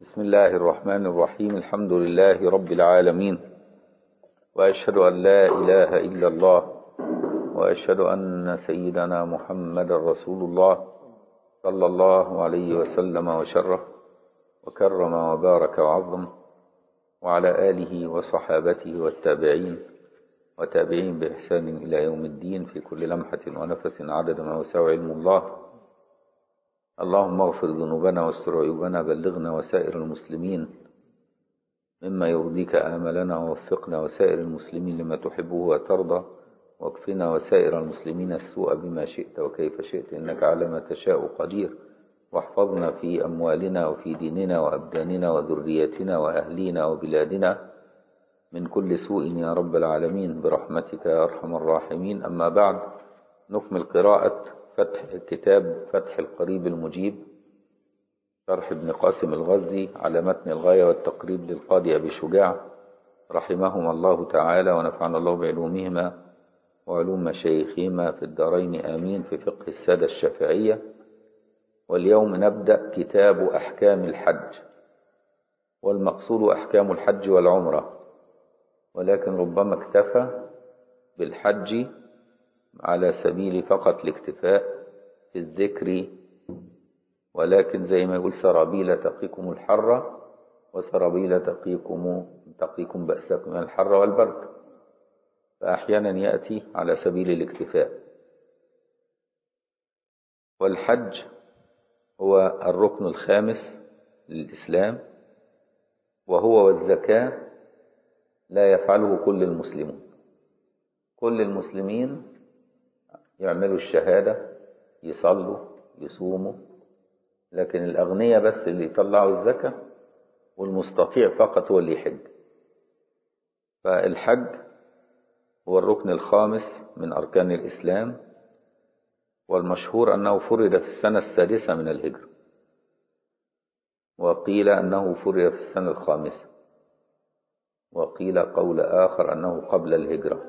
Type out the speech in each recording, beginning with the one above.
بسم الله الرحمن الرحيم الحمد لله رب العالمين وأشهد أن لا إله إلا الله وأشهد أن سيدنا محمد رسول الله صلى الله عليه وسلم وشرف وكرم وبارك وعظم وعلى آله وصحابته والتابعين وتابعين بإحسان إلى يوم الدين في كل لمحة ونفس عدد ما وسع علم الله اللهم اغفر ذنوبنا واستر عيوبنا بلغنا وسائر المسلمين مما يرضيك آملنا ووفقنا وسائر المسلمين لما تحبه وترضى واكفنا وسائر المسلمين السوء بما شئت وكيف شئت إنك على ما تشاء قدير واحفظنا في أموالنا وفي ديننا وأبداننا وذريتنا وأهلينا وبلادنا من كل سوء يا رب العالمين برحمتك يا أرحم الراحمين أما بعد نكمل قراءة فتح كتاب فتح القريب المجيب شرح ابن قاسم الغزي على متن الغاية والتقريب للقاضي أبي شجاع رحمهما الله تعالى ونفعنا الله بعلومهما وعلوم مشايخهما في الدارين آمين في فقه السادة الشافعية واليوم نبدأ كتاب أحكام الحج والمقصود أحكام الحج والعمرة ولكن ربما اكتفى بالحج على سبيل فقط الاكتفاء في الذكر ولكن زي ما يقول سرابيل تقيكم الحر وسرابيل تقيكم تقيكم بأسكم من الحر والبرد فأحيانا يأتي على سبيل الاكتفاء والحج هو الركن الخامس للإسلام وهو والزكاة لا يفعله كل المسلمون كل المسلمين يعملوا الشهادة يصلوا يصوموا لكن الأغنياء بس اللي يطلعوا الزكاة والمستطيع فقط هو اللي يحج فالحج هو الركن الخامس من أركان الإسلام والمشهور أنه فرض في السنة السادسة من الهجرة وقيل أنه فرض في السنة الخامسة وقيل قول آخر أنه قبل الهجرة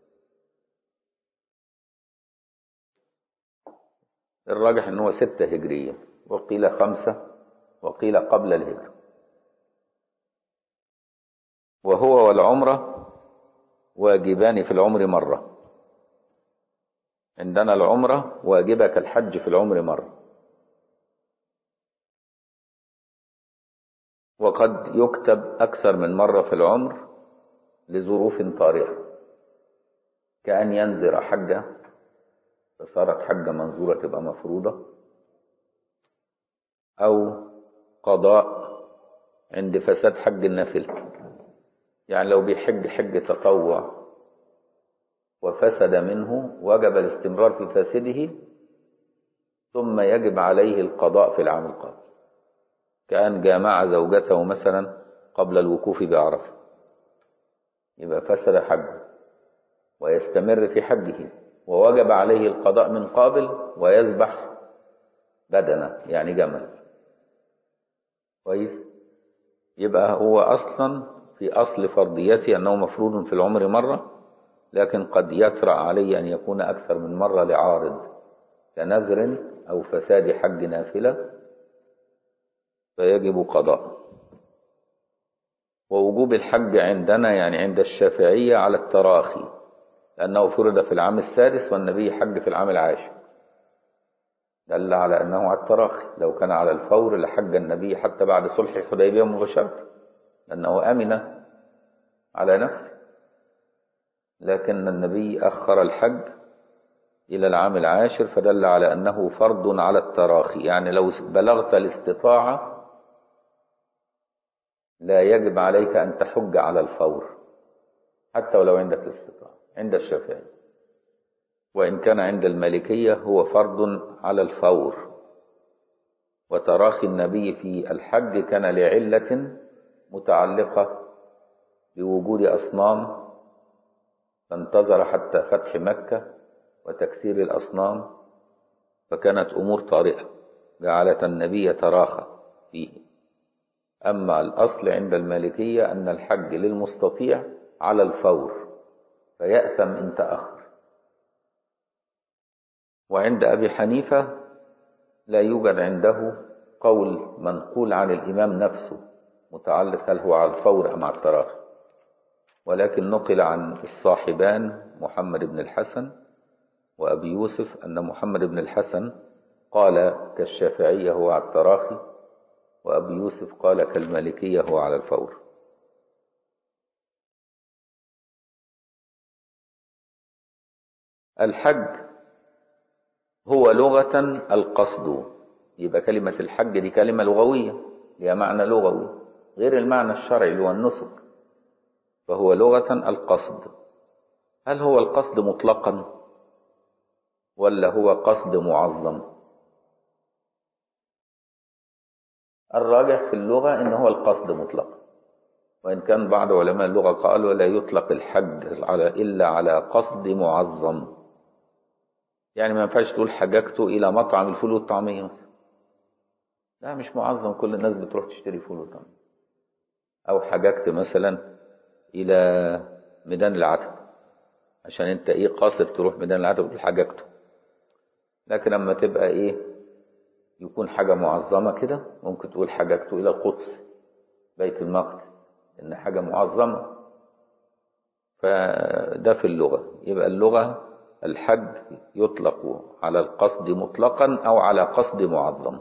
الراجح أنه ستة هجرية وقيل خمسة وقيل قبل الهجرة وهو والعمرة واجبان في العمر مرة عندنا العمرة واجبك الحج في العمر مرة وقد يكتب أكثر من مرة في العمر لظروف طارئة كأن ينذر حجة فصارت حجة منظورة تبقى مفروضة أو قضاء عند فساد حج النافلة يعني لو بيحج حج تطوع وفسد منه وجب الاستمرار في فاسده ثم يجب عليه القضاء في العام القادم كأن جامع زوجته مثلا قبل الوقوف بعرفة يبقى فسد حجه ويستمر في حجه ووجب عليه القضاء من قابل ويذبح بدنه يعني جمل كويس يبقى هو أصلا في أصل فرضيته أنه مفروض في العمر مرة لكن قد يطرأ عليه أن يكون أكثر من مرة لعارض كنذر أو فساد حج نافلة فيجب قضاء ووجوب الحج عندنا يعني عند الشافعية على التراخي لأنه فرض في العام السادس والنبي حج في العام العاشر دل على أنه على التراخي لو كان على الفور لحج النبي حتى بعد صلح الحديبية مباشرة لأنه أمن على نفسه لكن النبي أخر الحج إلى العام العاشر فدل على أنه فرض على التراخي يعني لو بلغت الاستطاعة لا يجب عليك أن تحج على الفور حتى ولو عندك الاستطاعة عند الشافعي وإن كان عند المالكية هو فرض على الفور وتراخي النبي في الحج كان لعلة متعلقة بوجود أصنام فانتظر حتى فتح مكة وتكسير الأصنام فكانت أمور طارئة جعلت النبي يتراخى فيه أما الأصل عند المالكية أن الحج للمستطيع على الفور فيأثم إن تأخر وعند أبي حنيفة لا يوجد عنده قول منقول عن الإمام نفسه متعلق هل هو على الفور أم على التراخي ولكن نقل عن الصاحبان محمد بن الحسن وأبي يوسف أن محمد بن الحسن قال كالشافعية هو على التراخي وأبي يوسف قال كالمالكية هو على الفور الحج هو لغة القصد يبقى كلمة الحج دي كلمة لغوية لها معنى لغوي غير المعنى الشرعي اللي هو النسك فهو لغة القصد هل هو القصد مطلقا ولا هو قصد معظم الراجح في اللغة ان هو القصد مطلقا وإن كان بعض علماء اللغة قالوا لا يطلق الحج على إلا على قصد معظم يعني ما ينفعش تقول حججت إلى مطعم الفول والطعمية مثلا لا مش معظم كل الناس بتروح تشتري فول وطعمية أو حججت مثلا إلى ميدان العتبة عشان أنت إيه قاصد تروح ميدان العتبة تقول حججته لكن لما تبقى إيه يكون حاجة معظمة كده ممكن تقول حججت إلى القدس بيت المقدس إن حاجة معظمة فده في اللغة يبقى اللغة الحج يطلق على القصد مطلقا أو على قصد معظم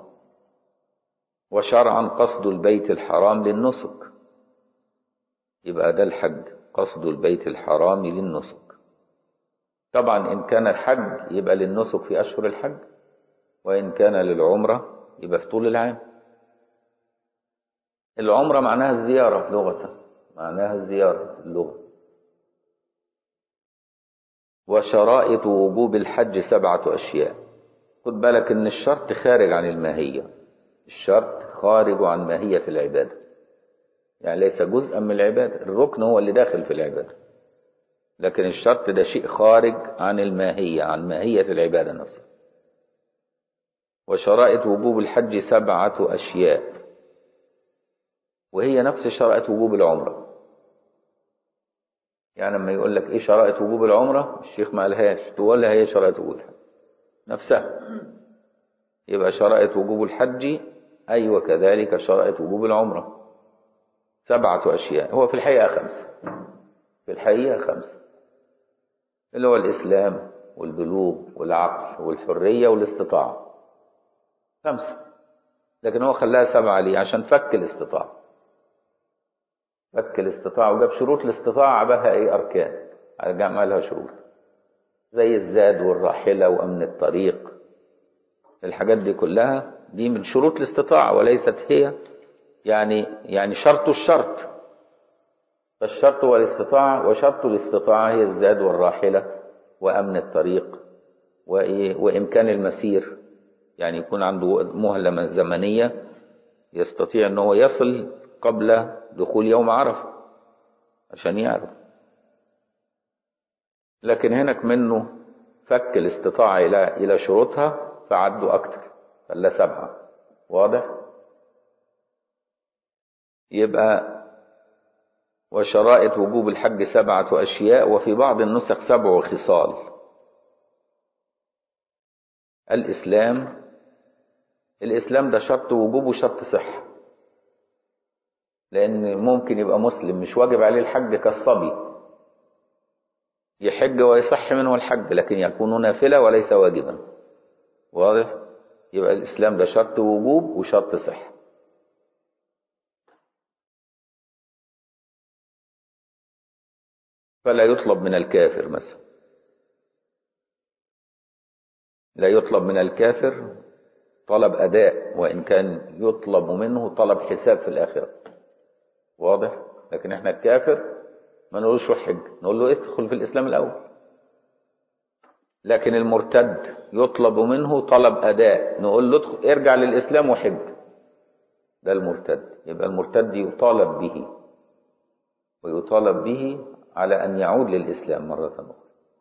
وشرعا قصد البيت الحرام للنسك يبقى ده الحج قصد البيت الحرام للنسك طبعا إن كان الحج يبقى للنسك في أشهر الحج وإن كان للعمرة يبقى في طول العام العمرة معناها الزيارة لغة معناها الزيارة في اللغة وشرائط وجوب الحج سبعة أشياء خد بالك إن الشرط خارج عن الماهية الشرط خارج عن ماهية العبادة يعني ليس جزءا من العبادة الركن هو اللي داخل في العبادة لكن الشرط ده شيء خارج عن الماهية عن ماهية العبادة نفسها وشرائط وجوب الحج سبعة أشياء وهي نفس شرائط وجوب العمرة يعني لما يقول لك ايه شرائط وجوب العمرة الشيخ ما قالهاش تقول لها هي شرائط وجوب الحج نفسها يبقى شرائط وجوب الحج أيوة كذلك شرائط وجوب العمرة سبعة أشياء هو في الحقيقة خمسة في الحقيقة خمسة اللي هو الإسلام والبلوغ والعقل والحرية والاستطاعة خمسة لكن هو خلاها سبعة ليه عشان فك الاستطاعة فك الاستطاعة وجاب شروط الاستطاعة بها ايه أركان جمع لها شروط زي الزاد والراحلة وأمن الطريق الحاجات دي كلها دي من شروط الاستطاعة وليست هي يعني يعني شرط الشرط فالشرط هو الاستطاعة وشرط الاستطاعة هي الزاد والراحلة وأمن الطريق وإيه وإمكان المسير يعني يكون عنده مهلة زمنية يستطيع أنه يصل قبل دخول يوم عرفة عشان يعرف لكن هناك منه فك الاستطاعة إلى إلى شروطها فعدوا أكتر خلاه سبعة واضح؟ يبقى وشرائط وجوب الحج سبعة أشياء وفي بعض النسخ سبع خصال الإسلام الإسلام ده شرط وجوب وشرط صحة لأن ممكن يبقى مسلم مش واجب عليه الحج كالصبي يحج ويصح منه الحج لكن يكون نافلة وليس واجبا واضح يبقى الإسلام ده شرط وجوب وشرط صحة فلا يطلب من الكافر مثلا لا يطلب من الكافر طلب أداء وإن كان يطلب منه طلب حساب في الآخرة واضح لكن احنا الكافر ما نقولوش روح حج نقول له ادخل في الإسلام الأول لكن المرتد يطلب منه طلب أداء نقول له ادخل ارجع للإسلام وحج ده المرتد يبقى المرتد يطالب به ويطالب به على أن يعود للإسلام مرة أخرى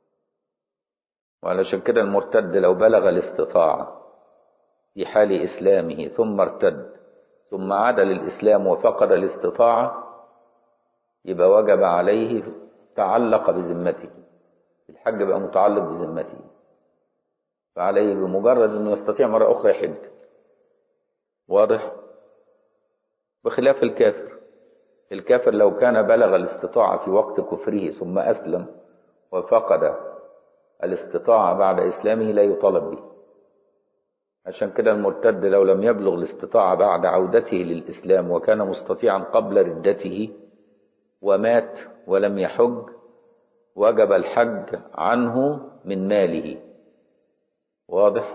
وعلشان كده المرتد لو بلغ الاستطاعة في حال إسلامه ثم ارتد ثم عاد للإسلام وفقد الاستطاعة يبقى وجب عليه تعلق بذمته الحج بقى متعلق بذمته فعليه بمجرد أنه يستطيع مرة أخرى يحج واضح بخلاف الكافر الكافر لو كان بلغ الاستطاعة في وقت كفره ثم أسلم وفقد الاستطاعة بعد إسلامه لا يطالب به عشان كده المرتد لو لم يبلغ الاستطاعة بعد عودته للإسلام وكان مستطيعا قبل ردته ومات ولم يحج وجب الحج عنه من ماله واضح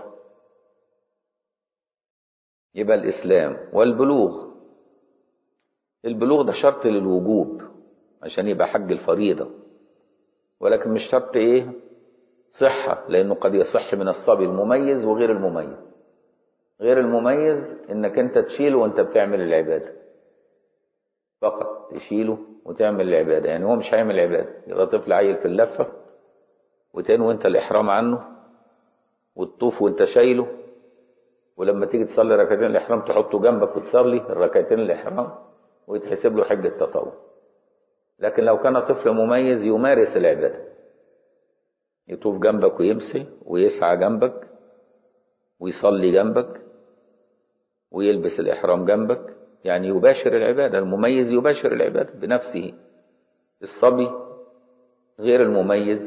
يبقى الإسلام والبلوغ البلوغ ده شرط للوجوب عشان يبقى حج الفريضة ولكن مش شرط ايه صحة لأنه قد يصح من الصبي المميز وغير المميز غير المميز انك انت تشيله وانت بتعمل العبادة فقط تشيله وتعمل العبادة يعني هو مش هيعمل عبادة يبقى طفل عيل في اللفة وتنوي انت الإحرام عنه وتطوف وانت شايله ولما تيجي تصلي ركعتين الإحرام تحطه جنبك وتصلي الركعتين الإحرام ويتحسب له حج التطوع لكن لو كان طفل مميز يمارس العبادة يطوف جنبك ويمسي ويسعى جنبك ويصلي جنبك ويلبس الإحرام جنبك يعني يباشر العبادة المميز يباشر العبادة بنفسه الصبي غير المميز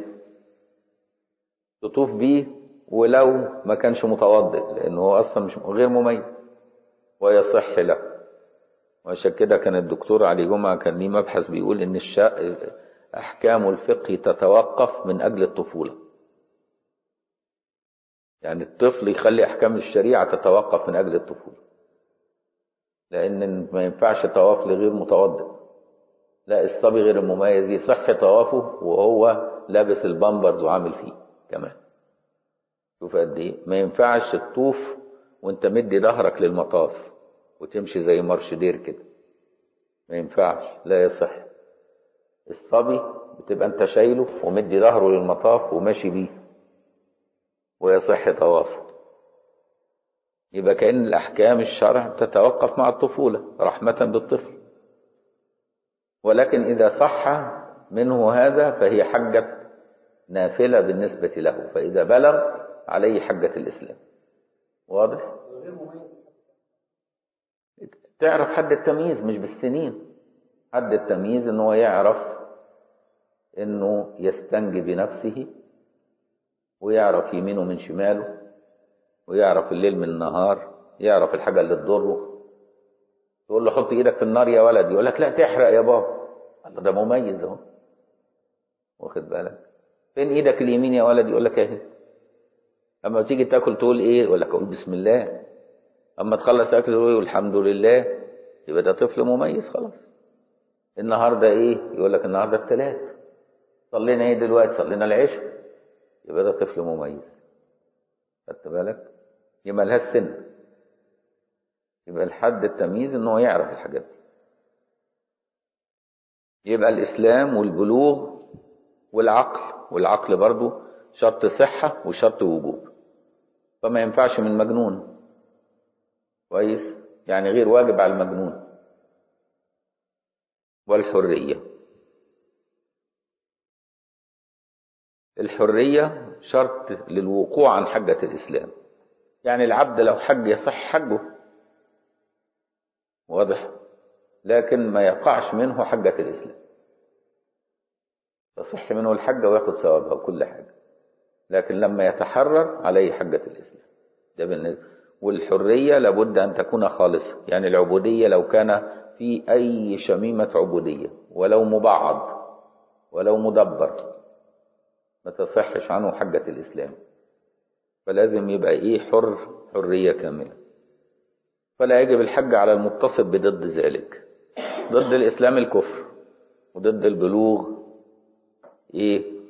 تطوف بيه ولو ما كانش متوضئ لأنه هو أصلا مش غير مميز ويصح له وعشان كده كان الدكتور علي جمعة كان ليه مبحث بيقول إن الشا... أحكام الفقه تتوقف من أجل الطفولة يعني الطفل يخلي أحكام الشريعة تتوقف من أجل الطفولة لأن ما ينفعش طواف لغير متوضئ لا الصبي غير المميز يصح طوافه وهو لابس البامبرز وعامل فيه كمان شوف قد ايه ما ينفعش تطوف وانت مدي ظهرك للمطاف وتمشي زي مارش دير كده ما ينفعش لا يصح الصبي بتبقى انت شايله ومدي ظهره للمطاف وماشي بيه ويصح طوافه يبقى كأن الأحكام الشرع تتوقف مع الطفولة رحمة بالطفل ولكن إذا صح منه هذا فهي حجة نافلة بالنسبة له فإذا بلغ عليه حجة الإسلام واضح؟ تعرف حد التمييز مش بالسنين حد التمييز ان هو يعرف انه يستنجي بنفسه ويعرف يمينه من شماله ويعرف الليل من النهار يعرف الحاجة اللي تضره تقول له حط ايدك في النار يا ولد يقول لك لا تحرق يا بابا الله ده مميز اهو واخد بالك فين ايدك اليمين يا ولد يقول لك اهي اما تيجي تاكل تقول ايه يقول لك اقول بسم الله اما تخلص اكل تقول الحمد لله يبقى ده طفل مميز خلاص النهارده ايه يقول لك النهارده الثلاث صلينا ايه دلوقتي صلينا العشاء يبقى ده طفل مميز خدت بالك يبقى لها السن يبقى الحد التمييز ان هو يعرف الحاجات دي يبقى الاسلام والبلوغ والعقل والعقل برضو شرط صحة وشرط وجوب فما ينفعش من مجنون كويس يعني غير واجب على المجنون والحرية الحرية شرط للوقوع عن حجة الإسلام يعني العبد لو حج يصح حجه واضح لكن ما يقعش منه حجة الإسلام تصح منه الحجة وياخد ثوابها وكل حاجة لكن لما يتحرر عليه حجة الإسلام ده بالنسبة والحرية لابد أن تكون خالصة يعني العبودية لو كان في أي شميمة عبودية ولو مبعض ولو مدبر ما تصحش عنه حجة الإسلام فلازم يبقى إيه حر حرية كاملة فلا يجب الحج على المتصف بضد ذلك ضد الإسلام الكفر وضد البلوغ إيه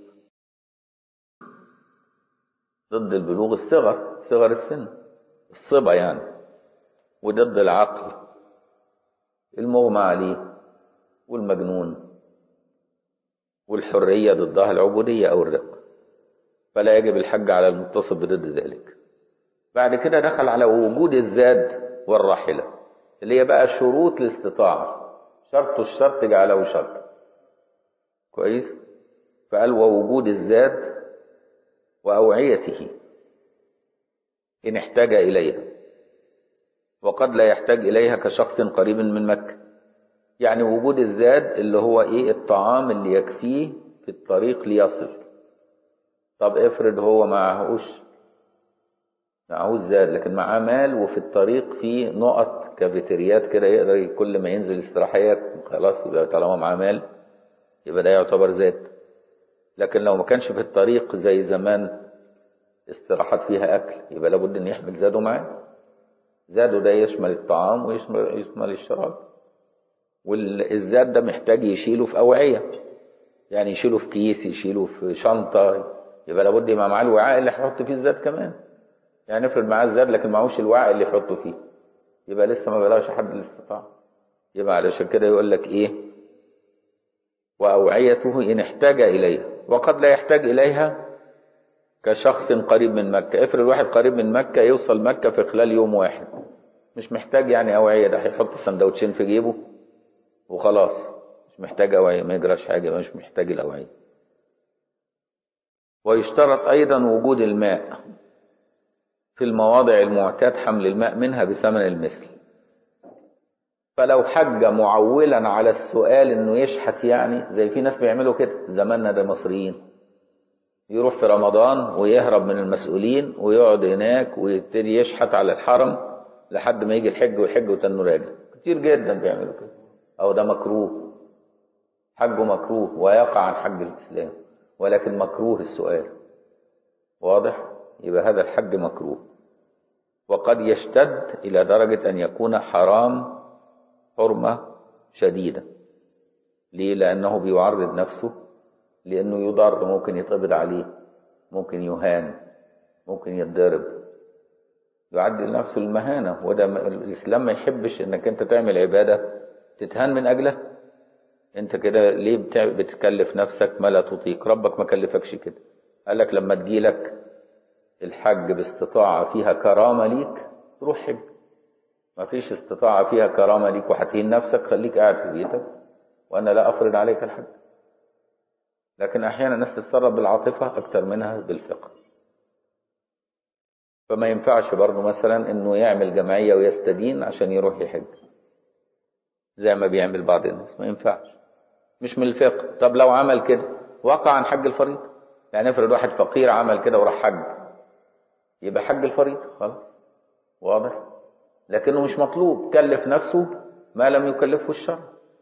ضد البلوغ الصغر صغر السن الصبا يعني وضد العقل المغمى عليه والمجنون والحرية ضدها العبودية أو الرق فلا يجب الحج على المتصف بضد ذلك بعد كده دخل على وجود الزاد والراحلة اللي هي بقى شروط الاستطاعة شرط الشرط جعله شرط كويس فقال ووجود الزاد وأوعيته إن احتاج إليها وقد لا يحتاج إليها كشخص قريب من مكة يعني وجود الزاد اللي هو إيه الطعام اللي يكفيه في الطريق ليصل طب افرض هو معهوش معهوش زاد لكن معاه مال وفي الطريق في نقط كافيتريات كده يقدر كل ما ينزل استراحة ياكل خلاص يبقى طالما معاه مال يبقى ده يعتبر زاد لكن لو ما كانش في الطريق زي زمان استراحات فيها أكل يبقى لابد أن يحمل زاده معاه زاده ده يشمل الطعام ويشمل يشمل الشراب والزاد ده محتاج يشيله في أوعية يعني يشيله في كيس يشيله في شنطة يبقى لابد يبقى معاه الوعاء اللي هيحط فيه الزاد كمان يعني افرض معاه الزاد لكن معهوش الوعاء اللي يحطه فيه يبقى لسه ما بلاش حد الاستطاعة يبقى علشان كده يقول لك ايه وأوعيته إن احتاج إليها وقد لا يحتاج إليها كشخص قريب من مكة افرض واحد قريب من مكة يوصل مكة في خلال يوم واحد مش محتاج يعني أوعية ده هيحط سندوتشين في جيبه وخلاص مش محتاج أوعية ما يجراش حاجة مش محتاج الأوعية ويشترط أيضا وجود الماء في المواضع المعتاد حمل الماء منها بثمن المثل فلو حج معولا على السؤال انه يشحت يعني زي في ناس بيعملوا كده زماننا ده مصريين يروح في رمضان ويهرب من المسؤولين ويقعد هناك ويبتدي يشحت على الحرم لحد ما يجي الحج ويحج وتنه راجع كتير جدا بيعملوا كده او ده مكروه حجه مكروه ويقع عن حج الاسلام ولكن مكروه السؤال واضح يبقى هذا الحج مكروه وقد يشتد الى درجه ان يكون حرام حرمة شديدة ليه لأنه بيعرض نفسه لأنه يضر ممكن يتقبض عليه ممكن يهان ممكن يتضرب يعدل نفسه المهانة وده الإسلام ما يحبش إنك أنت تعمل عبادة تتهان من أجله أنت كده ليه بتكلف نفسك ما لا تطيق ربك ما كلفكش كده قال لك لما تجيلك الحج باستطاعة فيها كرامة ليك روح حج ما فيش استطاعة فيها كرامة ليك وهتهين نفسك خليك قاعد في بيتك وأنا لا أفرض عليك الحج لكن أحيانا الناس تتصرف بالعاطفة أكثر منها بالفقه فما ينفعش برضه مثلا إنه يعمل جمعية ويستدين عشان يروح يحج زي ما بيعمل بعض الناس ما ينفعش مش من الفقه طب لو عمل كده وقع عن حج الفريضة يعني افرض واحد فقير عمل كده وراح حج يبقى حج الفريضة خلاص واضح لكنه مش مطلوب كلف نفسه ما لم يكلفه الشرع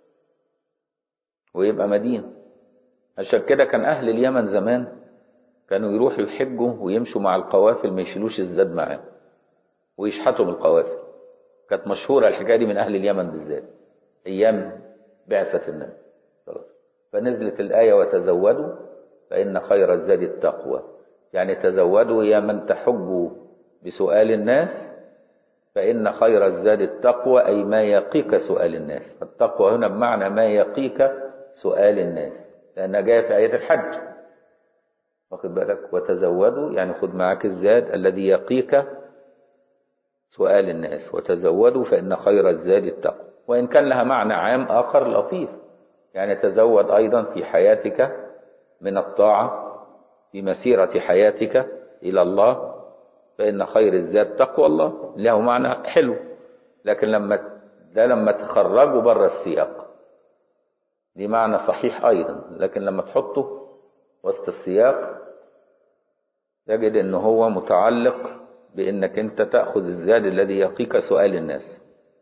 ويبقى مدين عشان كده كان أهل اليمن زمان كانوا يروحوا يحجوا ويمشوا مع القوافل ما يشيلوش الزاد معاه ويشحتوا بالقوافل كانت مشهورة الحكاية دي من أهل اليمن بالذات أيام بعثة النبي فنزلت الآية وتزودوا فإن خير الزاد التقوى يعني تزودوا يا من تحجوا بسؤال الناس فإن خير الزاد التقوى أي ما يقيك سؤال الناس التقوى هنا بمعنى ما يقيك سؤال الناس لأنها جاية في آية الحج واخد بالك وتزودوا يعني خد معك الزاد الذي يقيك سؤال الناس وتزودوا فإن خير الزاد التقوى وإن كان لها معنى عام آخر لطيف يعني تزود أيضا في حياتك من الطاعة في مسيرة حياتك إلى الله فإن خير الزاد تقوى الله له معنى حلو لكن لما ده لما تخرجه بره السياق دي معنى صحيح أيضا لكن لما تحطه وسط السياق تجد ان هو متعلق بانك انت تأخذ الزاد الذي يقيك سؤال الناس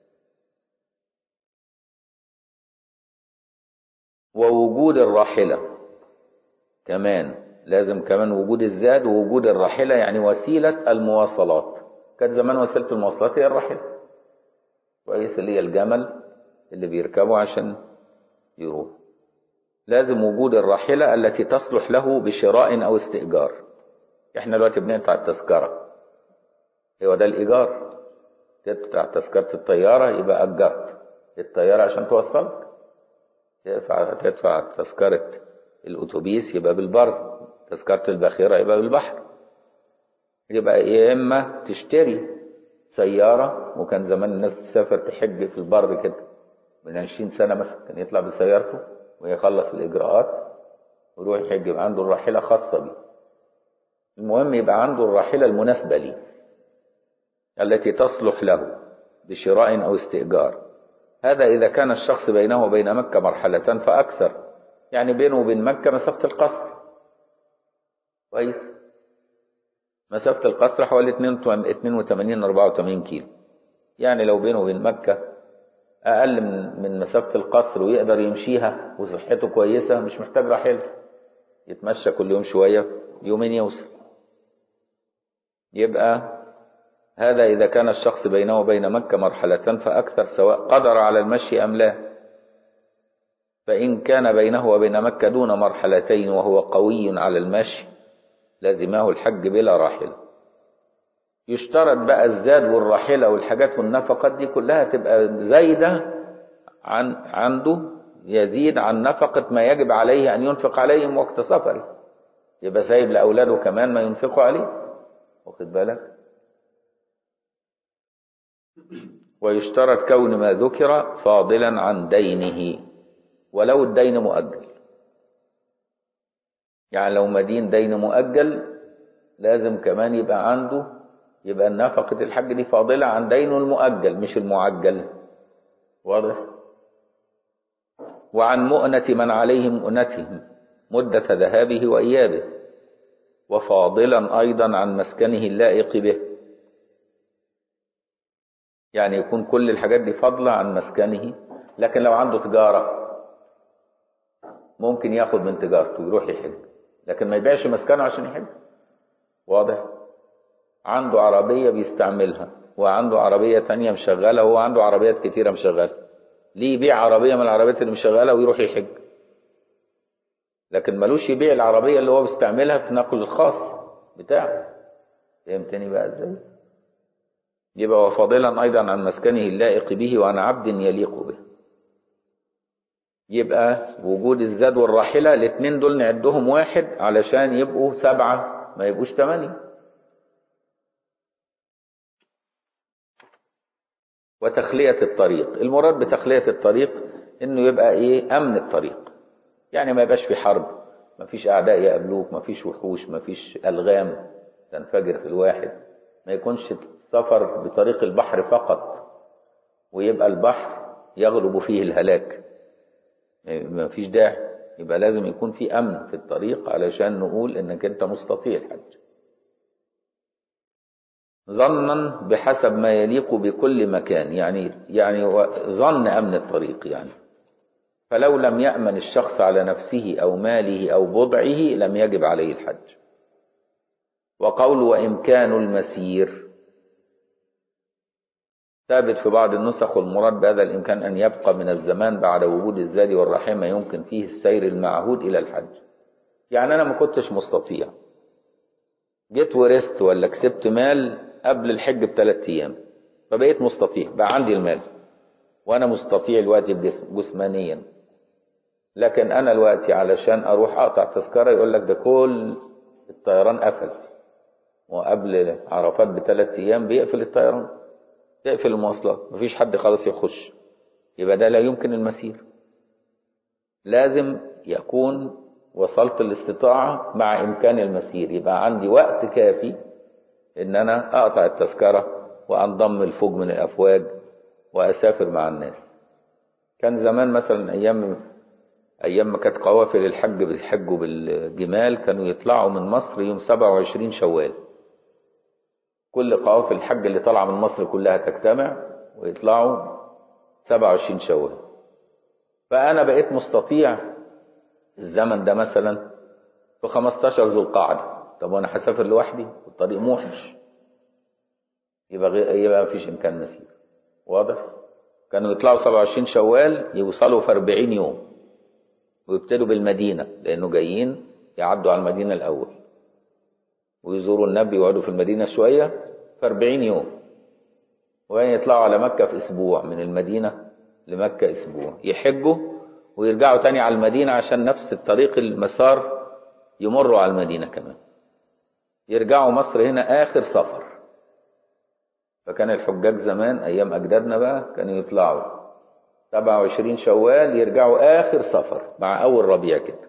ووجود الراحلة كمان لازم كمان وجود الزاد ووجود الراحلة يعني وسيلة المواصلات كانت زمان وسيلة المواصلات هي الراحلة كويس اللي هي الجمل اللي بيركبه عشان يروح لازم وجود الراحلة التي تصلح له بشراء أو استئجار احنا دلوقتي بندفع التذكرة هو ده الإيجار تدفع تذكرة الطيارة يبقى أجرت الطيارة عشان توصلك تدفع تدفع تذكرة الأتوبيس يبقى بالبر تذكرة الباخرة يبقى بالبحر يبقى يا إما تشتري سيارة وكان زمان الناس تسافر تحج في البر كده من 20 سنة مثلا كان يطلع بسيارته ويخلص الإجراءات ويروح يحج يبقى عنده الراحلة خاصة بيه المهم يبقى عنده الراحلة المناسبة ليه التي تصلح له بشراء أو استئجار هذا إذا كان الشخص بينه وبين مكة مرحلة فأكثر يعني بينه وبين مكة مسافة القصر كويس مسافة القصر حوالي 82 84 كيلو يعني لو بينه وبين مكة أقل من من مسافة القصر ويقدر يمشيها وصحته كويسة مش محتاج راحلة يتمشى كل يوم شوية يومين يوصل يبقى هذا إذا كان الشخص بينه وبين مكة مرحلة فأكثر سواء قدر على المشي أم لا فإن كان بينه وبين مكة دون مرحلتين وهو قوي على المشي لازمه الحج بلا راحلة يشترط بقى الزاد والراحلة والحاجات والنفقات دي كلها تبقى زايدة عن عنده يزيد عن نفقة ما يجب عليه أن ينفق عليهم وقت سفره يبقى سايب لأولاده كمان ما ينفقوا عليه واخد بالك ويشترط كون ما ذكر فاضلا عن دينه ولو الدين مؤجل يعني لو مدين دين مؤجل لازم كمان يبقى عنده يبقى نفقة الحج دي فاضلة عن دينه المؤجل مش المعجل واضح وعن مؤنة من عليه مؤنتهم مدة ذهابه وإيابه وفاضلا أيضا عن مسكنه اللائق به يعني يكون كل الحاجات دي فاضلة عن مسكنه لكن لو عنده تجارة ممكن ياخد من تجارته ويروح يحج لكن ما يبيعش مسكنه عشان يحج واضح عنده عربية بيستعملها وعنده عربية تانية مشغلة وهو عنده عربيات كتيرة مشغلة ليه يبيع عربية من العربيات اللي مشغلة ويروح يحج لكن ملوش يبيع العربية اللي هو بيستعملها في نقل الخاص بتاعه فهمتني بقى ازاي يبقى وفاضلا أيضا عن مسكنه اللائق به وعن عبد يليق به يبقى وجود الزاد والراحلة الاثنين دول نعدهم واحد علشان يبقوا سبعة ما يبقوش ثمانية وتخلية الطريق المراد بتخلية الطريق انه يبقى ايه امن الطريق يعني ما يبقاش في حرب ما فيش اعداء يقابلوك ما فيش وحوش ما فيش الغام تنفجر في الواحد ما يكونش سفر بطريق البحر فقط ويبقى البحر يغلب فيه الهلاك ما فيش داعي يبقى لازم يكون في امن في الطريق علشان نقول انك انت مستطيع الحج ظنا بحسب ما يليق بكل مكان يعني يعني ظن امن الطريق يعني فلو لم يامن الشخص على نفسه او ماله او بضعه لم يجب عليه الحج وقول وامكان المسير ثابت في بعض النسخ والمراد بهذا الإمكان أن يبقى من الزمان بعد وجود الزاد والرحم ما يمكن فيه السير المعهود إلى الحج يعني أنا ما كنتش مستطيع جيت ورثت ولا كسبت مال قبل الحج بثلاث أيام فبقيت مستطيع بقى عندي المال وأنا مستطيع الوقت جسمانيا لكن أنا الوقت علشان أروح أقطع تذكرة يقول لك ده كل الطيران قفل وقبل عرفات بثلاث أيام بيقفل الطيران تقفل المواصلات مفيش حد خلاص يخش يبقى ده لا يمكن المسير لازم يكون وصلت الاستطاعة مع إمكان المسير يبقى عندي وقت كافي إن أنا أقطع التذكرة وأنضم الفوج من الأفواج وأسافر مع الناس كان زمان مثلا أيام أيام ما كانت قوافل الحج بيحجوا بالجمال كانوا يطلعوا من مصر يوم 27 شوال كل قوافل الحج اللي طالعه من مصر كلها تجتمع ويطلعوا 27 شوال فأنا بقيت مستطيع الزمن ده مثلا في 15 ذو القعدة طب وأنا هسافر لوحدي والطريق موحش يبقى غير يبقى مفيش إمكان مسير واضح؟ كانوا يطلعوا 27 شوال يوصلوا في 40 يوم ويبتدوا بالمدينة لأنه جايين يعدوا على المدينة الأول ويزوروا النبي ويقعدوا في المدينة شوية في 40 يوم وبعدين يطلعوا على مكة في أسبوع من المدينة لمكة أسبوع يحجوا ويرجعوا تاني على المدينة عشان نفس الطريق المسار يمروا على المدينة كمان يرجعوا مصر هنا آخر سفر فكان الحجاج زمان أيام أجدادنا بقى كانوا يطلعوا 27 شوال يرجعوا آخر سفر مع أول ربيع كده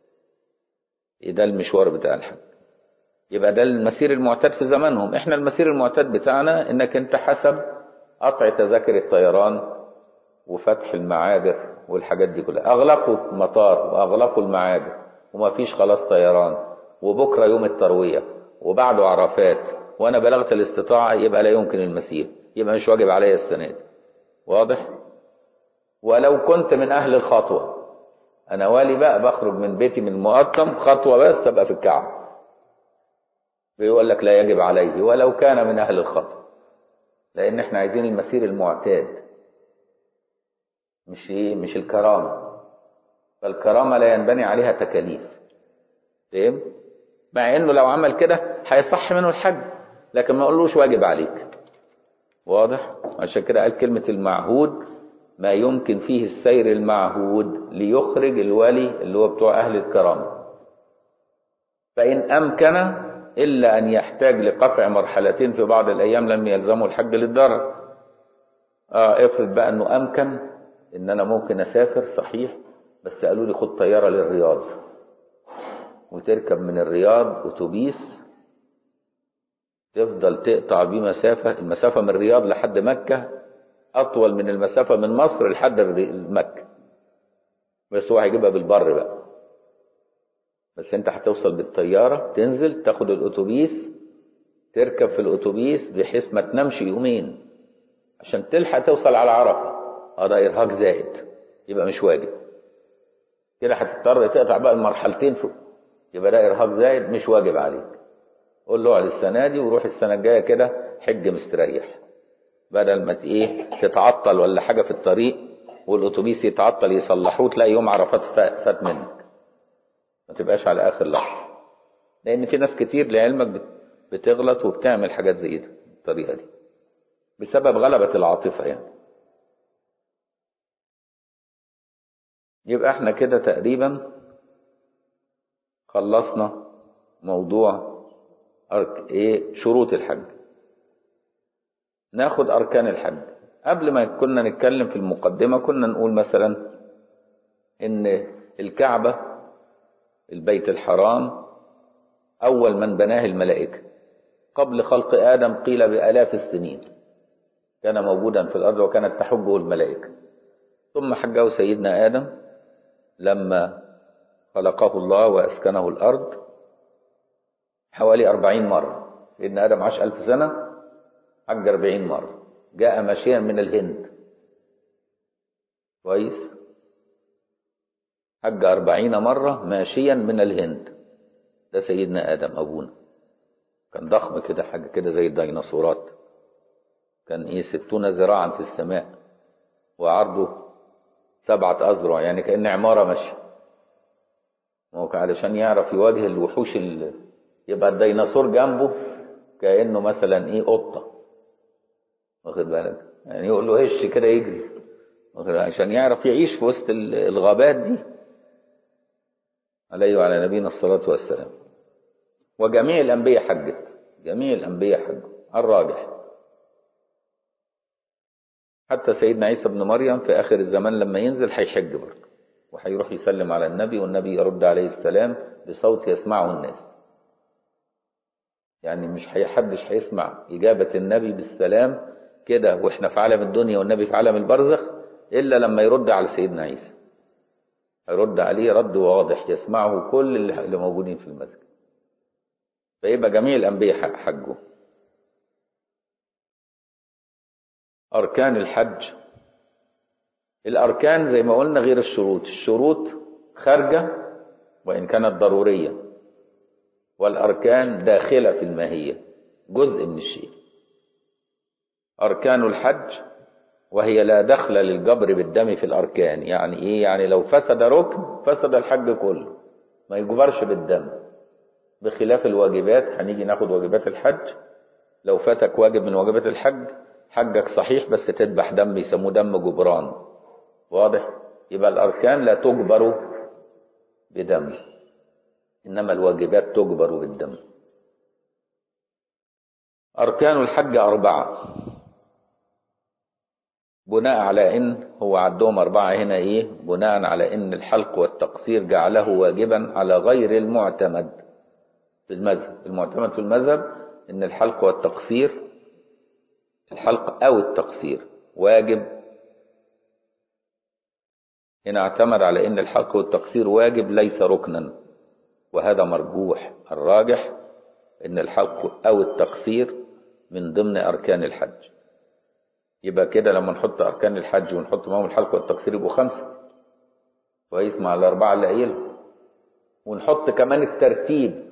ده المشوار بتاع الحج يبقى ده المسير المعتاد في زمانهم احنا المسير المعتاد بتاعنا انك انت حسب قطع تذاكر الطيران وفتح المعابر والحاجات دي كلها اغلقوا المطار واغلقوا المعابر وما فيش خلاص طيران وبكره يوم الترويه وبعده عرفات وانا بلغت الاستطاعه يبقى لا يمكن المسير يبقى مش واجب عليا السنه دي واضح ولو كنت من اهل الخطوه انا والي بقى بخرج من بيتي من المقطم خطوه بس ابقى في الكعبه بيقول لك لا يجب عليه ولو كان من اهل الخطوه لان احنا عايزين المسير المعتاد مش ايه مش الكرامه فالكرامه لا ينبني عليها تكاليف فاهم مع انه لو عمل كده هيصح منه الحج لكن ما اقولوش واجب عليك واضح عشان كده قال كلمه المعهود ما يمكن فيه السير المعهود ليخرج الولي اللي هو بتوع اهل الكرامه فان امكن الا ان يحتاج لقطع مرحلتين في بعض الايام لم يلزمه الحج للضرر اه افرض بقى انه امكن ان انا ممكن اسافر صحيح بس قالوا لي خد طياره للرياض وتركب من الرياض اتوبيس تفضل تقطع بيه مسافه المسافه من الرياض لحد مكه اطول من المسافه من مصر لحد مكه بس هو هيجيبها بالبر بقى بس انت هتوصل بالطياره تنزل تاخد الاتوبيس تركب في الاتوبيس بحيث ما تنامش يومين عشان تلحق توصل على عرفه هذا ارهاق زائد يبقى مش واجب كده هتضطر تقطع بقى المرحلتين فوق يبقى ده ارهاق زائد مش واجب عليك قول له اقعد السنه دي وروح السنه الجايه كده حج مستريح بدل ما ايه تتعطل ولا حاجه في الطريق والاتوبيس يتعطل يصلحوه تلاقي يوم عرفات فات منك ما تبقاش على اخر لحظه لان في ناس كتير لعلمك بتغلط وبتعمل حاجات زي دي الطريقه دي بسبب غلبه العاطفه يعني يبقى احنا كده تقريبا خلصنا موضوع أرك... ايه شروط الحج ناخد اركان الحج قبل ما كنا نتكلم في المقدمة كنا نقول مثلا ان الكعبة البيت الحرام اول من بناه الملائكة قبل خلق ادم قيل بالاف السنين كان موجودا في الارض وكانت تحجه الملائكة ثم حجه سيدنا ادم لما خلقه الله واسكنه الارض حوالي أربعين مرة سيدنا آدم عاش ألف سنة حج أربعين مرة جاء ماشيا من الهند كويس حج أربعين مرة ماشيا من الهند ده سيدنا آدم أبونا كان ضخم كده حاجة كده زي الديناصورات كان إيه ستون ذراعا في السماء وعرضه سبعة أذرع يعني كأن عمارة ماشية علشان يعرف يواجه الوحوش اللي يبقى الديناصور جنبه كانه مثلا ايه قطه واخد بالك يعني يقول له هش كده يجري عشان يعرف يعيش في وسط الغابات دي عليه وعلى نبينا الصلاة والسلام وجميع الأنبياء حجت جميع الأنبياء حجوا الراجح حتى سيدنا عيسى بن مريم في آخر الزمان لما ينزل هيحج برضه وهيروح يسلم على النبي والنبي يرد عليه السلام بصوت يسمعه الناس يعني مش حدش هيسمع إجابة النبي بالسلام كده وإحنا في عالم الدنيا والنبي في عالم البرزخ إلا لما يرد على سيدنا عيسى هيرد عليه رد واضح يسمعه كل اللي موجودين في المسجد فيبقى جميع الأنبياء حجوا أركان الحج الأركان زي ما قلنا غير الشروط الشروط خارجة وإن كانت ضرورية والأركان داخلة في الماهية جزء من الشيء أركان الحج وهي لا دخل للجبر بالدم في الأركان يعني إيه يعني لو فسد ركن فسد الحج كله ما يجبرش بالدم بخلاف الواجبات هنيجي ناخد واجبات الحج لو فاتك واجب من واجبات الحج حجك صحيح بس تذبح دم يسموه دم جبران واضح يبقى الأركان لا تجبر بدم إنما الواجبات تجبر بالدم أركان الحج أربعة بناء على إن هو عندهم أربعة هنا إيه بناء على إن الحلق والتقصير جعله واجبا على غير المعتمد في المذهب المعتمد في المذهب إن الحلق والتقصير الحلق أو التقصير واجب هنا اعتمد على أن الحلق والتقصير واجب ليس ركنا وهذا مرجوح الراجح أن الحلق أو التقصير من ضمن أركان الحج يبقى كده لما نحط أركان الحج ونحط معهم الحلق والتقصير يبقوا خمسة كويس مع الأربعة اللي قايلهم ونحط كمان الترتيب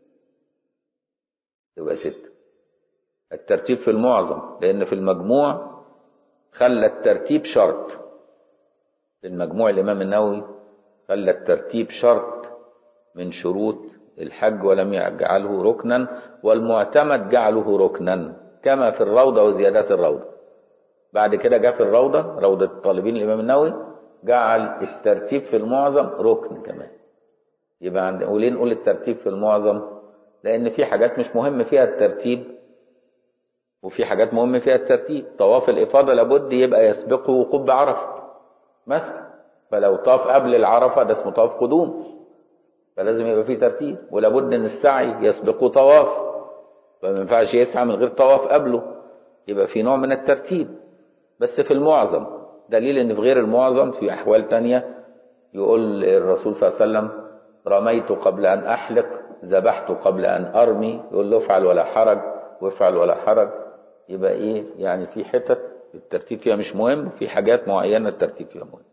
يبقى ستة الترتيب في المعظم لأن في المجموع خلى الترتيب شرط في المجموع الإمام النووي خلى الترتيب شرط من شروط الحج ولم يجعله ركنا والمعتمد جعله ركنا كما في الروضة وزيادات الروضة بعد كده جاء في الروضة روضة الطالبين الإمام النووي جعل الترتيب في المعظم ركن كمان يبقى عند وليه نقول الترتيب في المعظم لأن في حاجات مش مهم فيها الترتيب وفي حاجات مهم فيها الترتيب طواف الإفاضة لابد يبقى يسبقه وقوف بعرفة مثلا فلو طاف قبل العرفة ده اسمه طواف قدوم فلازم يبقى فيه ترتيب ولابد ان السعي يسبقه طواف فما ينفعش يسعى من غير طواف قبله يبقى في نوع من الترتيب بس في المعظم دليل ان في غير المعظم في احوال تانية يقول الرسول صلى الله عليه وسلم رميت قبل ان احلق ذبحت قبل ان ارمي يقول له افعل ولا حرج وافعل ولا حرج يبقى ايه يعني في حتت الترتيب فيها مش مهم في حاجات معينة الترتيب فيها مهم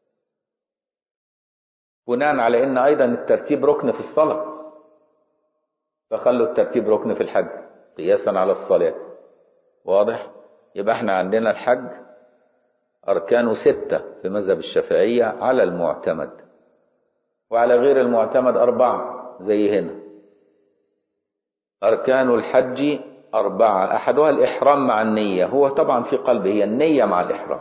بناء على ان ايضا الترتيب ركن في الصلاة فخلوا الترتيب ركن في الحج قياسا على الصلاة واضح يبقى احنا عندنا الحج اركانه ستة في مذهب الشافعية على المعتمد وعلى غير المعتمد اربعة زي هنا اركان الحج أربعة أحدها الإحرام مع النية هو طبعا في قلبه هي النية مع الإحرام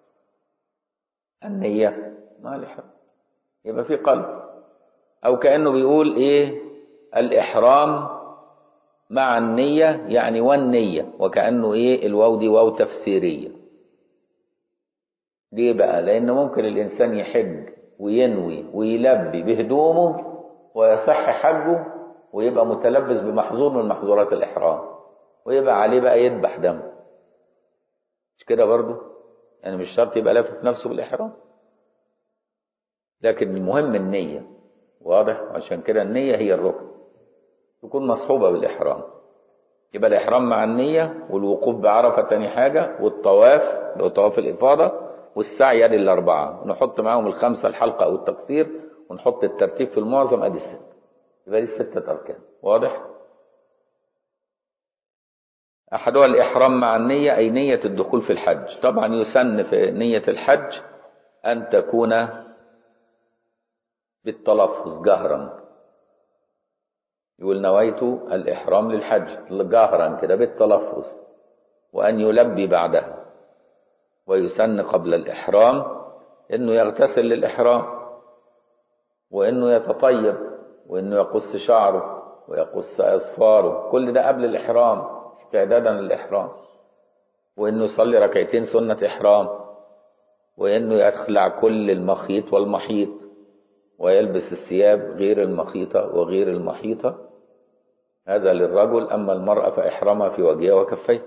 النية مع الإحرام يبقى في قلب أو كأنه بيقول إيه الإحرام مع النية يعني والنية وكأنه إيه الواو دي واو تفسيرية ليه بقى لأن ممكن الإنسان يحج وينوي ويلبي بهدومه ويصح حجه ويبقى متلبس بمحظور من محظورات الإحرام ويبقى عليه بقى يذبح دم مش كده برضه يعني مش شرط يبقى لافف نفسه بالإحرام لكن المهم النية واضح عشان كده النية هي الركن تكون مصحوبة بالإحرام يبقى الإحرام مع النية والوقوف بعرفة تاني حاجة والطواف لو طواف الإفاضة والسعي ادي الأربعة ونحط معاهم الخمسة الحلقة أو التقصير ونحط الترتيب في المعظم ادي الستة يبقى دي الستة أركان واضح؟ أحدها الإحرام مع النية أي نية الدخول في الحج طبعا يسن في نية الحج أن تكون بالتلفظ جهرا يقول نويت الإحرام للحج جهرا كده بالتلفظ وأن يلبي بعدها ويسن قبل الإحرام أنه يغتسل للإحرام وأنه يتطيب وأنه يقص شعره ويقص أظفاره كل ده قبل الإحرام استعدادا للإحرام وإنه يصلي ركعتين سنة إحرام وإنه يخلع كل المخيط والمحيط ويلبس الثياب غير المخيطة وغير المحيطة هذا للرجل أما المرأة فإحرامها في وجهها وكفيه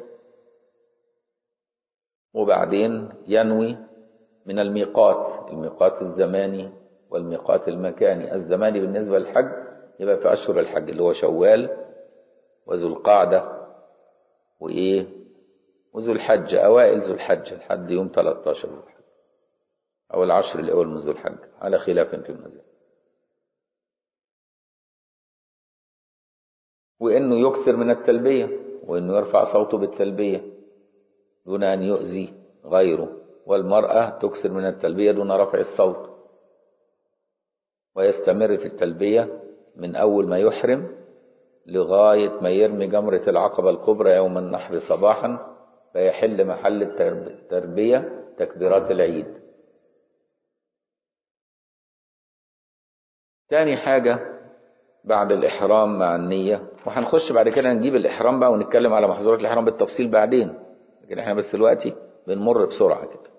وبعدين ينوي من الميقات الميقات الزماني والميقات المكاني الزماني بالنسبة للحج يبقى في أشهر الحج اللي هو شوال وذو القعدة وإيه وذو الحج أوائل ذو الحج لحد يوم 13 ذو الحج أو العشر الأول من ذو الحج على خلاف في المذهب وإنه يكثر من التلبية وإنه يرفع صوته بالتلبية دون أن يؤذي غيره والمرأة تكثر من التلبية دون رفع الصوت ويستمر في التلبية من أول ما يحرم لغاية ما يرمي جمرة العقبة الكبرى يوم النحر صباحا فيحل محل التربية تكبيرات العيد تاني حاجة بعد الإحرام مع النية وهنخش بعد كده نجيب الإحرام بقى ونتكلم على محظورات الإحرام بالتفصيل بعدين لكن احنا بس دلوقتي بنمر بسرعة كده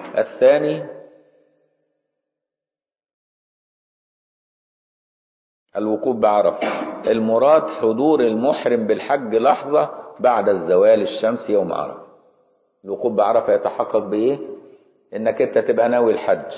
الثاني الوقوف بعرفة المراد حضور المحرم بالحج لحظة بعد الزوال الشمس يوم عرفة الوقوف بعرفة يتحقق بإيه؟ إنك أنت تبقى ناوي الحج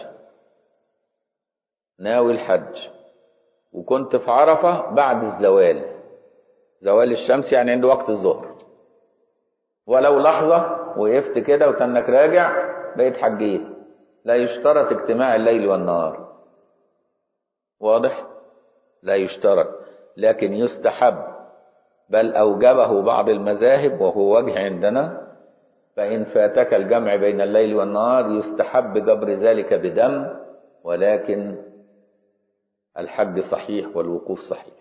ناوي الحج وكنت في عرفة بعد الزوال زوال الشمس يعني عند وقت الظهر ولو لحظة وقفت كده وتنك راجع بقيت حجيت لا يشترط اجتماع الليل والنهار واضح لا يشترط لكن يستحب بل أوجبه بعض المذاهب وهو وجه عندنا فإن فاتك الجمع بين الليل والنهار يستحب جبر ذلك بدم ولكن الحج صحيح والوقوف صحيح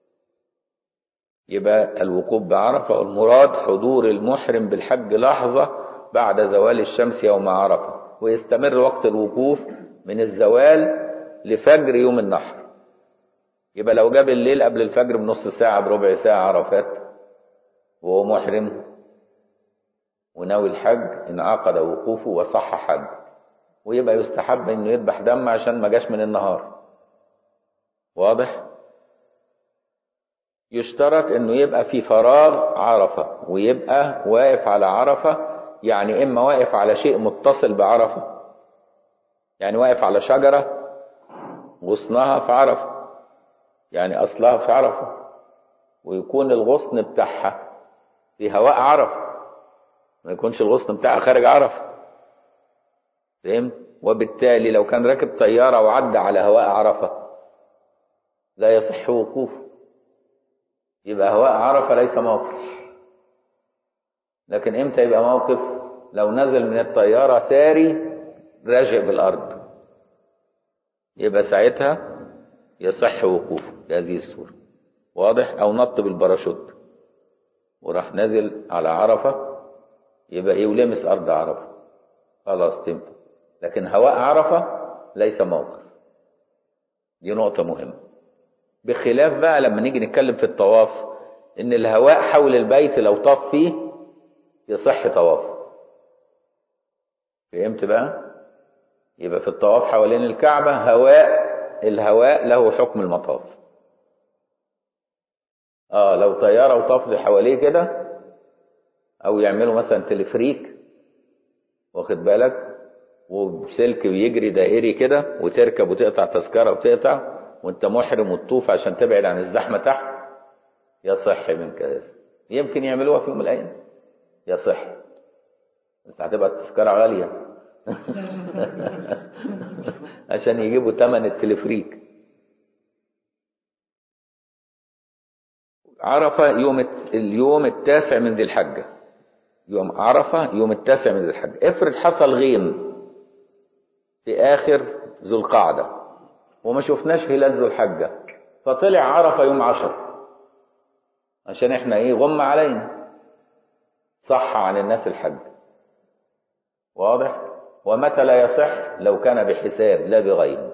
يبقى الوقوف بعرفة المراد حضور المحرم بالحج لحظة بعد زوال الشمس يوم عرفة ويستمر وقت الوقوف من الزوال لفجر يوم النحر يبقى لو جاب الليل قبل الفجر بنص ساعة بربع ساعة عرفات وهو محرم وناوي الحج انعقد وقوفه وصح حج ويبقى يستحب انه يذبح دم عشان ما جاش من النهار واضح يشترط انه يبقى في فراغ عرفة ويبقى واقف على عرفة يعني اما واقف على شيء متصل بعرفة يعني واقف على شجرة غصنها في عرفة يعني اصلها في عرفة ويكون الغصن بتاعها في هواء عرفة ما يكونش الغصن بتاعها خارج عرفة فهمت وبالتالي لو كان راكب طيارة وعدى على هواء عرفة لا يصح وقوفه يبقى هواء عرفة ليس موقف لكن امتى يبقى موقف لو نزل من الطيارة ساري راجع بالأرض يبقى ساعتها يصح وقوفه بهذه الصورة واضح أو نط بالباراشوت وراح نازل على عرفة يبقى ايه ولمس أرض عرفة خلاص تنفع لكن هواء عرفة ليس موقف دي نقطة مهمة بخلاف بقى لما نيجي نتكلم في الطواف ان الهواء حول البيت لو طاف فيه يصح طواف فهمت بقى يبقى في الطواف حوالين الكعبة هواء الهواء له حكم المطاف اه لو طيارة وطاف حواليه كده او يعملوا مثلا تلفريك واخد بالك وبسلك بيجري دائري كده وتركب وتقطع تذكرة وتقطع وانت محرم وتطوف عشان تبعد عن الزحمة تحت يصح منك هذا يمكن يعملوها في يوم من الايام يصح بس هتبقى التذكرة غالية عشان يجيبوا ثمن التلفريك عرفة يوم اليوم التاسع من ذي الحجة يوم عرفة يوم التاسع من ذي الحجة افرض حصل غيم في آخر ذو القعدة وما شفناش هلال ذو الحجة فطلع عرفة يوم عشر عشان احنا ايه غم علينا صح عن الناس الحج واضح ومتى لا يصح لو كان بحساب لا بغيم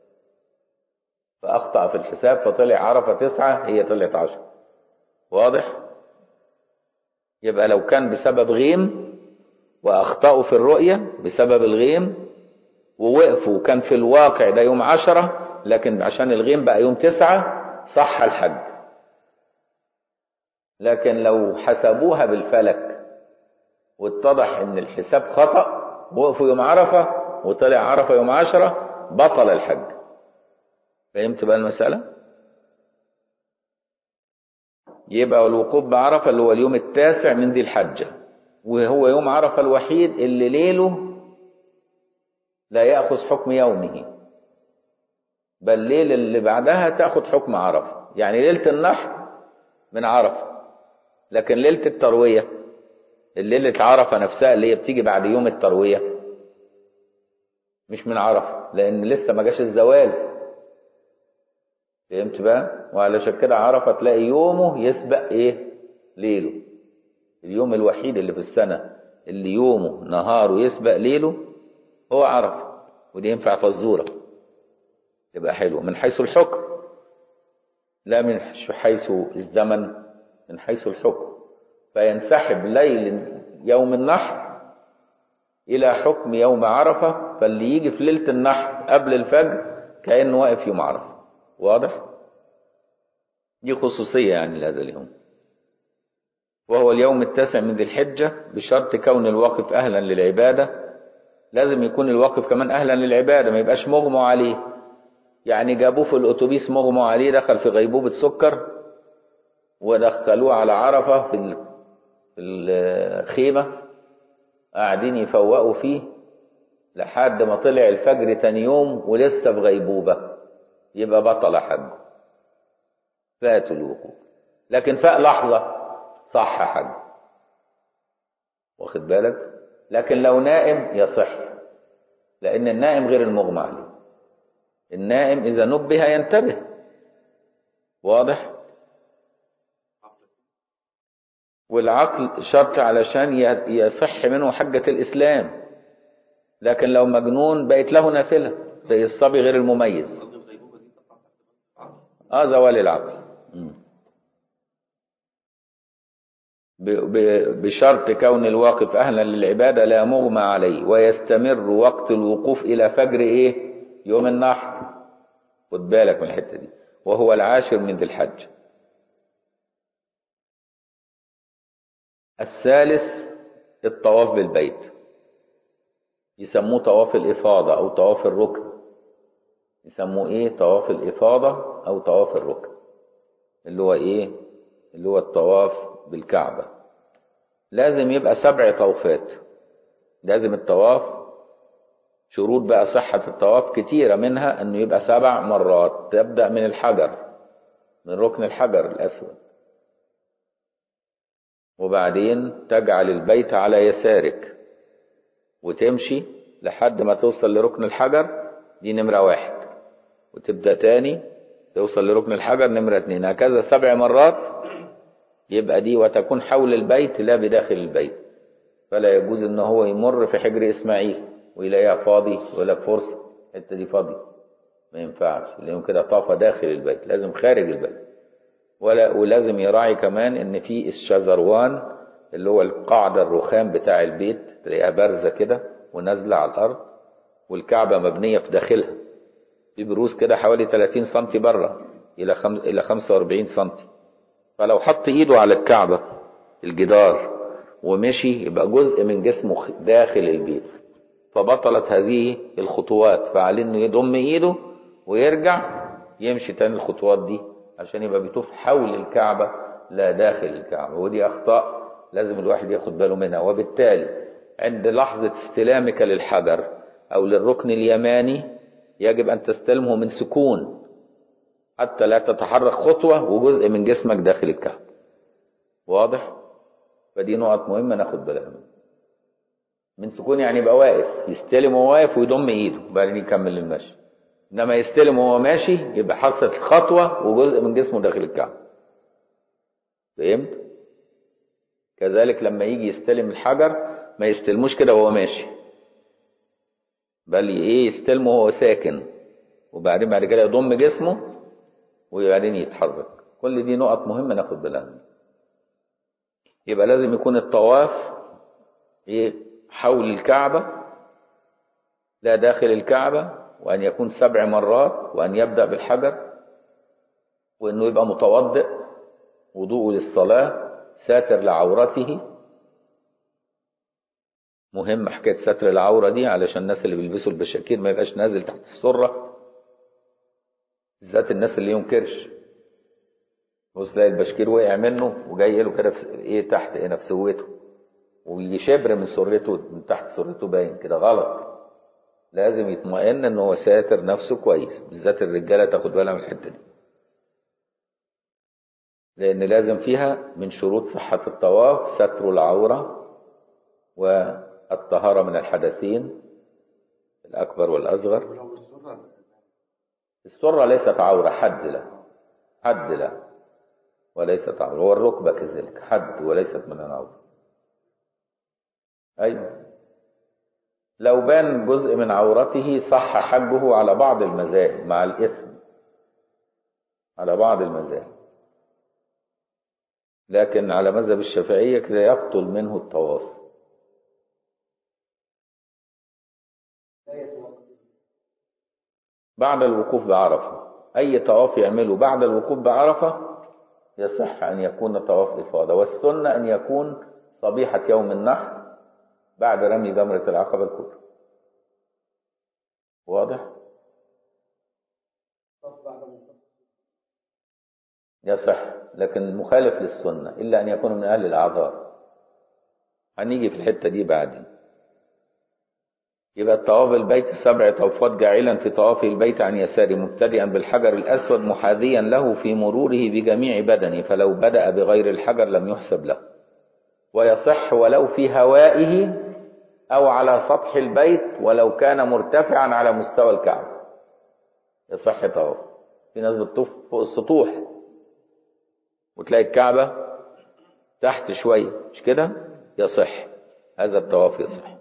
فأخطأ في الحساب فطلع عرفة تسعة هي طلعت عشر واضح يبقى لو كان بسبب غيم وأخطأوا في الرؤية بسبب الغيم ووقفوا وكان في الواقع ده يوم عشرة لكن عشان الغيم بقى يوم تسعة صح الحج لكن لو حسبوها بالفلك واتضح ان الحساب خطأ وقفوا يوم عرفة وطلع عرفة يوم عشرة بطل الحج فهمت بقى المسألة يبقى الوقوف بعرفة اللي هو اليوم التاسع من ذي الحجة وهو يوم عرفة الوحيد اللي ليله لا يأخذ حكم يومه بل ليل اللي بعدها تأخذ حكم عرفة يعني ليلة النحر من عرفة لكن ليلة التروية الليلة عرفة نفسها اللي هي بتيجي بعد يوم التروية مش من عرفة لأن لسه ما جاش الزوال فهمت بقى وعلشان كده عرفة تلاقي يومه يسبق ايه ليله اليوم الوحيد اللي في السنة اللي يومه نهاره يسبق ليله هو عرفة ودي ينفع فزورة تبقى حلوة من حيث الحكم لا من حيث الزمن من حيث الحكم فينسحب ليل يوم النحر إلى حكم يوم عرفة فاللي يجي في ليلة النحر قبل الفجر كأنه واقف يوم عرفة واضح؟ دي خصوصية يعني لهذا اليوم وهو اليوم التاسع من ذي الحجة بشرط كون الواقف أهلا للعبادة لازم يكون الواقف كمان أهلا للعبادة ما يبقاش مغمى عليه يعني جابوه في الأتوبيس مغمى عليه دخل في غيبوبة سكر ودخلوه على عرفة في ال- في الخيمة قاعدين يفوقوا فيه لحد ما طلع الفجر تاني يوم ولسه في غيبوبة يبقى بطل حجه فات الوقوف لكن فاق لحظة صح حج واخد بالك لكن لو نائم يصح لأن النائم غير المغمى عليه النائم إذا نبه ينتبه واضح والعقل شرط علشان ي- يصح منه حجة الإسلام لكن لو مجنون بقت له نافلة زي الصبي غير المميز اه زوال العقل مم. ب- ب- بشرط كون الواقف أهلا للعبادة لا مغمى عليه ويستمر وقت الوقوف إلى فجر إيه يوم النحر خد بالك من الحتة دي وهو العاشر من ذي الحج الثالث الطواف بالبيت يسموه طواف الإفاضة أو طواف الركن يسموه إيه طواف الإفاضة أو طواف الركن اللي هو إيه اللي هو الطواف بالكعبة لازم يبقى سبع طوفات لازم الطواف شروط بقى صحة الطواف كتيرة منها انه يبقى سبع مرات تبدأ من الحجر من ركن الحجر الأسود وبعدين تجعل البيت على يسارك وتمشي لحد ما توصل لركن الحجر دي نمرة واحد وتبدأ تاني توصل لركن الحجر نمرة اتنين هكذا سبع مرات يبقى دي وتكون حول البيت لا بداخل البيت فلا يجوز ان هو يمر في حجر اسماعيل ويلاقيها فاضي يقول لك فرصه الحته دي فاضي ما ينفعش لانه كده طاف داخل البيت لازم خارج البيت ولا ولازم يراعي كمان ان في الشذروان اللي هو القاعده الرخام بتاع البيت تلاقيها بارزه كده ونازله على الارض والكعبه مبنيه في داخلها في بروز كده حوالي 30 سم بره الى خم... الى 45 سم فلو حط ايده على الكعبة الجدار ومشي يبقى جزء من جسمه خ- داخل البيت فبطلت هذه الخطوات فعليه انه يضم ايده ويرجع يمشي تاني الخطوات دي عشان يبقى بيطوف حول الكعبة لا داخل الكعبة ودي اخطاء لازم الواحد ياخد باله منها وبالتالي عند لحظة استلامك للحجر او للركن اليماني يجب ان تستلمه من سكون حتى لا تتحرك خطوة وجزء من جسمك داخل الكعبة واضح فدي نقط مهمة ناخد بالنا منها من سكون يعني يبقى واقف يستلم وهو واقف ويضم ايده وبعدين يكمل المشي انما يستلم وهو ماشي يبقى حصلت خطوة وجزء من جسمه داخل الكعبة فهمت كذلك لما يجي يستلم الحجر ما يستلموش كده وهو ماشي بل ايه يستلمه وهو ساكن وبعدين بعد كده يضم جسمه وبعدين يتحرك كل دي نقط مهمة ناخد بالنا منها. يبقى لازم يكون الطواف ايه حول الكعبة لا داخل الكعبة وأن يكون سبع مرات وأن يبدأ بالحجر وأنه يبقى متوضئ وضوءه للصلاة ساتر لعورته مهم حكاية ستر العورة دي علشان الناس اللي بيلبسوا البشاكير ما يبقاش نازل تحت السرة بالذات الناس اللي ليهم كرش بص تلاقي البشكير وقع منه وجاي له كده في ايه تحت هنا في سويته ويجي شبر من سرته من تحت سرته باين كده غلط لازم يطمئن ان هو ساتر نفسه كويس بالذات الرجاله تاخد بالها من الحته دي لان لازم فيها من شروط صحه الطواف ستر العوره والطهاره من الحدثين الاكبر والاصغر ولو السرة السره ليست عوره حد لا حد لا وليست عوره هو الركبه كذلك حد وليست من العوره ايوه لو بان جزء من عورته صح حجه على بعض المذاهب مع الإثم على بعض المذاهب لكن على مذهب الشافعية كده يبطل منه الطواف بعد الوقوف بعرفة أي طواف يعمله بعد الوقوف بعرفة يصح أن يكون طواف إفاضة والسنة أن يكون صبيحة يوم النحر بعد رمي جمرة العقبة الكبرى واضح؟ يصح لكن مخالف للسنة إلا أن يكون من أهل الأعذار هنيجي في الحتة دي بعدين يبقى الطواف البيت سبع طوفات جاعلا في طواف البيت عن يساره مبتدئا بالحجر الأسود محاذيا له في مروره بجميع بدنه فلو بدأ بغير الحجر لم يحسب له ويصح ولو في هوائه أو على سطح البيت ولو كان مرتفعا على مستوى الكعبة يصح طواف في ناس بتطوف فوق السطوح وتلاقي الكعبة تحت شوية مش كده يصح هذا الطواف يصح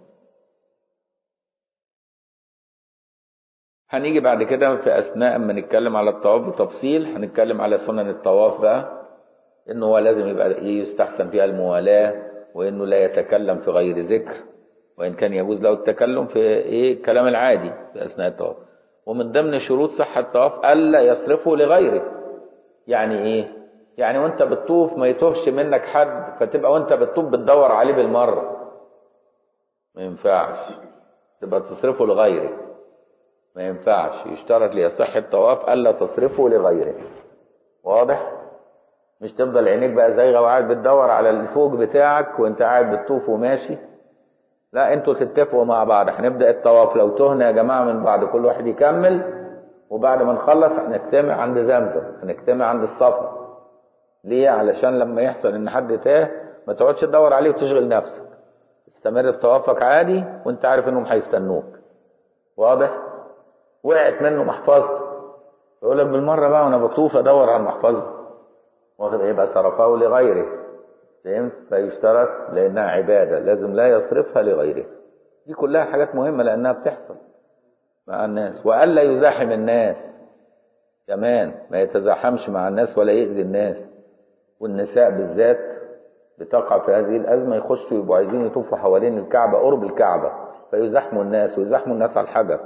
هنيجي بعد كده في أثناء ما نتكلم على الطواف بتفصيل هنتكلم على سنن الطواف بقى إنه هو لازم يبقى إيه يستحسن فيها الموالاة وإنه لا يتكلم في غير ذكر وإن كان يجوز له التكلم في إيه الكلام العادي في أثناء الطواف ومن ضمن شروط صحة الطواف ألا يصرفه لغيره يعني إيه يعني وانت بتطوف ما يتوهش منك حد فتبقى وانت بتطوف بتدور عليه بالمرة ما ينفعش تبقى تصرفه لغيره ما ينفعش يشترط ليصح الطواف ألا تصرفه لغيره واضح مش تفضل عينيك بقى زايغه وقاعد بتدور على الفوق بتاعك وانت قاعد بتطوف وماشي لا انتوا تتفقوا مع بعض هنبدا الطواف لو تهنا يا جماعه من بعض كل واحد يكمل وبعد ما نخلص هنجتمع عند زمزم هنجتمع عند الصفا ليه علشان لما يحصل ان حد تاه ما تقعدش تدور عليه وتشغل نفسك استمر في طوافك عادي وانت عارف انهم هيستنوك واضح وقعت منه محفظته يقول لك بالمره بقى وانا بطوف ادور على المحفظه واخد يبقى صرفه لغيره فهمت فيشترط لانها عباده لازم لا يصرفها لغيره دي كلها حاجات مهمه لانها بتحصل مع الناس والا يزاحم الناس كمان ما يتزاحمش مع الناس ولا يؤذي الناس والنساء بالذات بتقع في هذه الازمه يخشوا يبقوا عايزين يطوفوا حوالين الكعبه قرب الكعبه فيزاحموا الناس ويزاحموا الناس على الحجر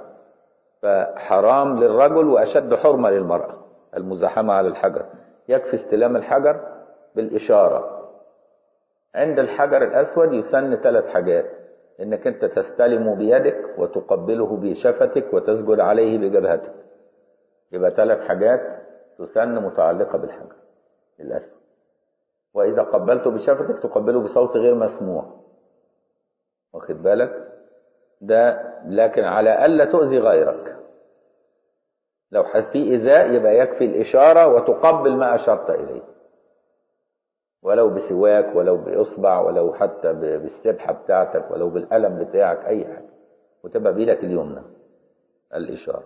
فحرام للرجل واشد حرمه للمراه المزاحمه على الحجر يكفي استلام الحجر بالإشارة عند الحجر الأسود يسن ثلاث حاجات إنك أنت تستلمه بيدك وتقبله بشفتك وتسجد عليه بجبهتك يبقى ثلاث حاجات تسن متعلقة بالحجر الأسود وإذا قبلته بشفتك تقبله بصوت غير مسموع واخد بالك ده لكن على ألا تؤذي غيرك لو في إيذاء يبقى يكفي الإشارة وتقبل ما أشرت إليه ولو بسواك ولو بإصبع ولو حتى بالسبحة بتاعتك ولو بالقلم بتاعك أي حاجة وتبقى بإيدك اليمنى الإشارة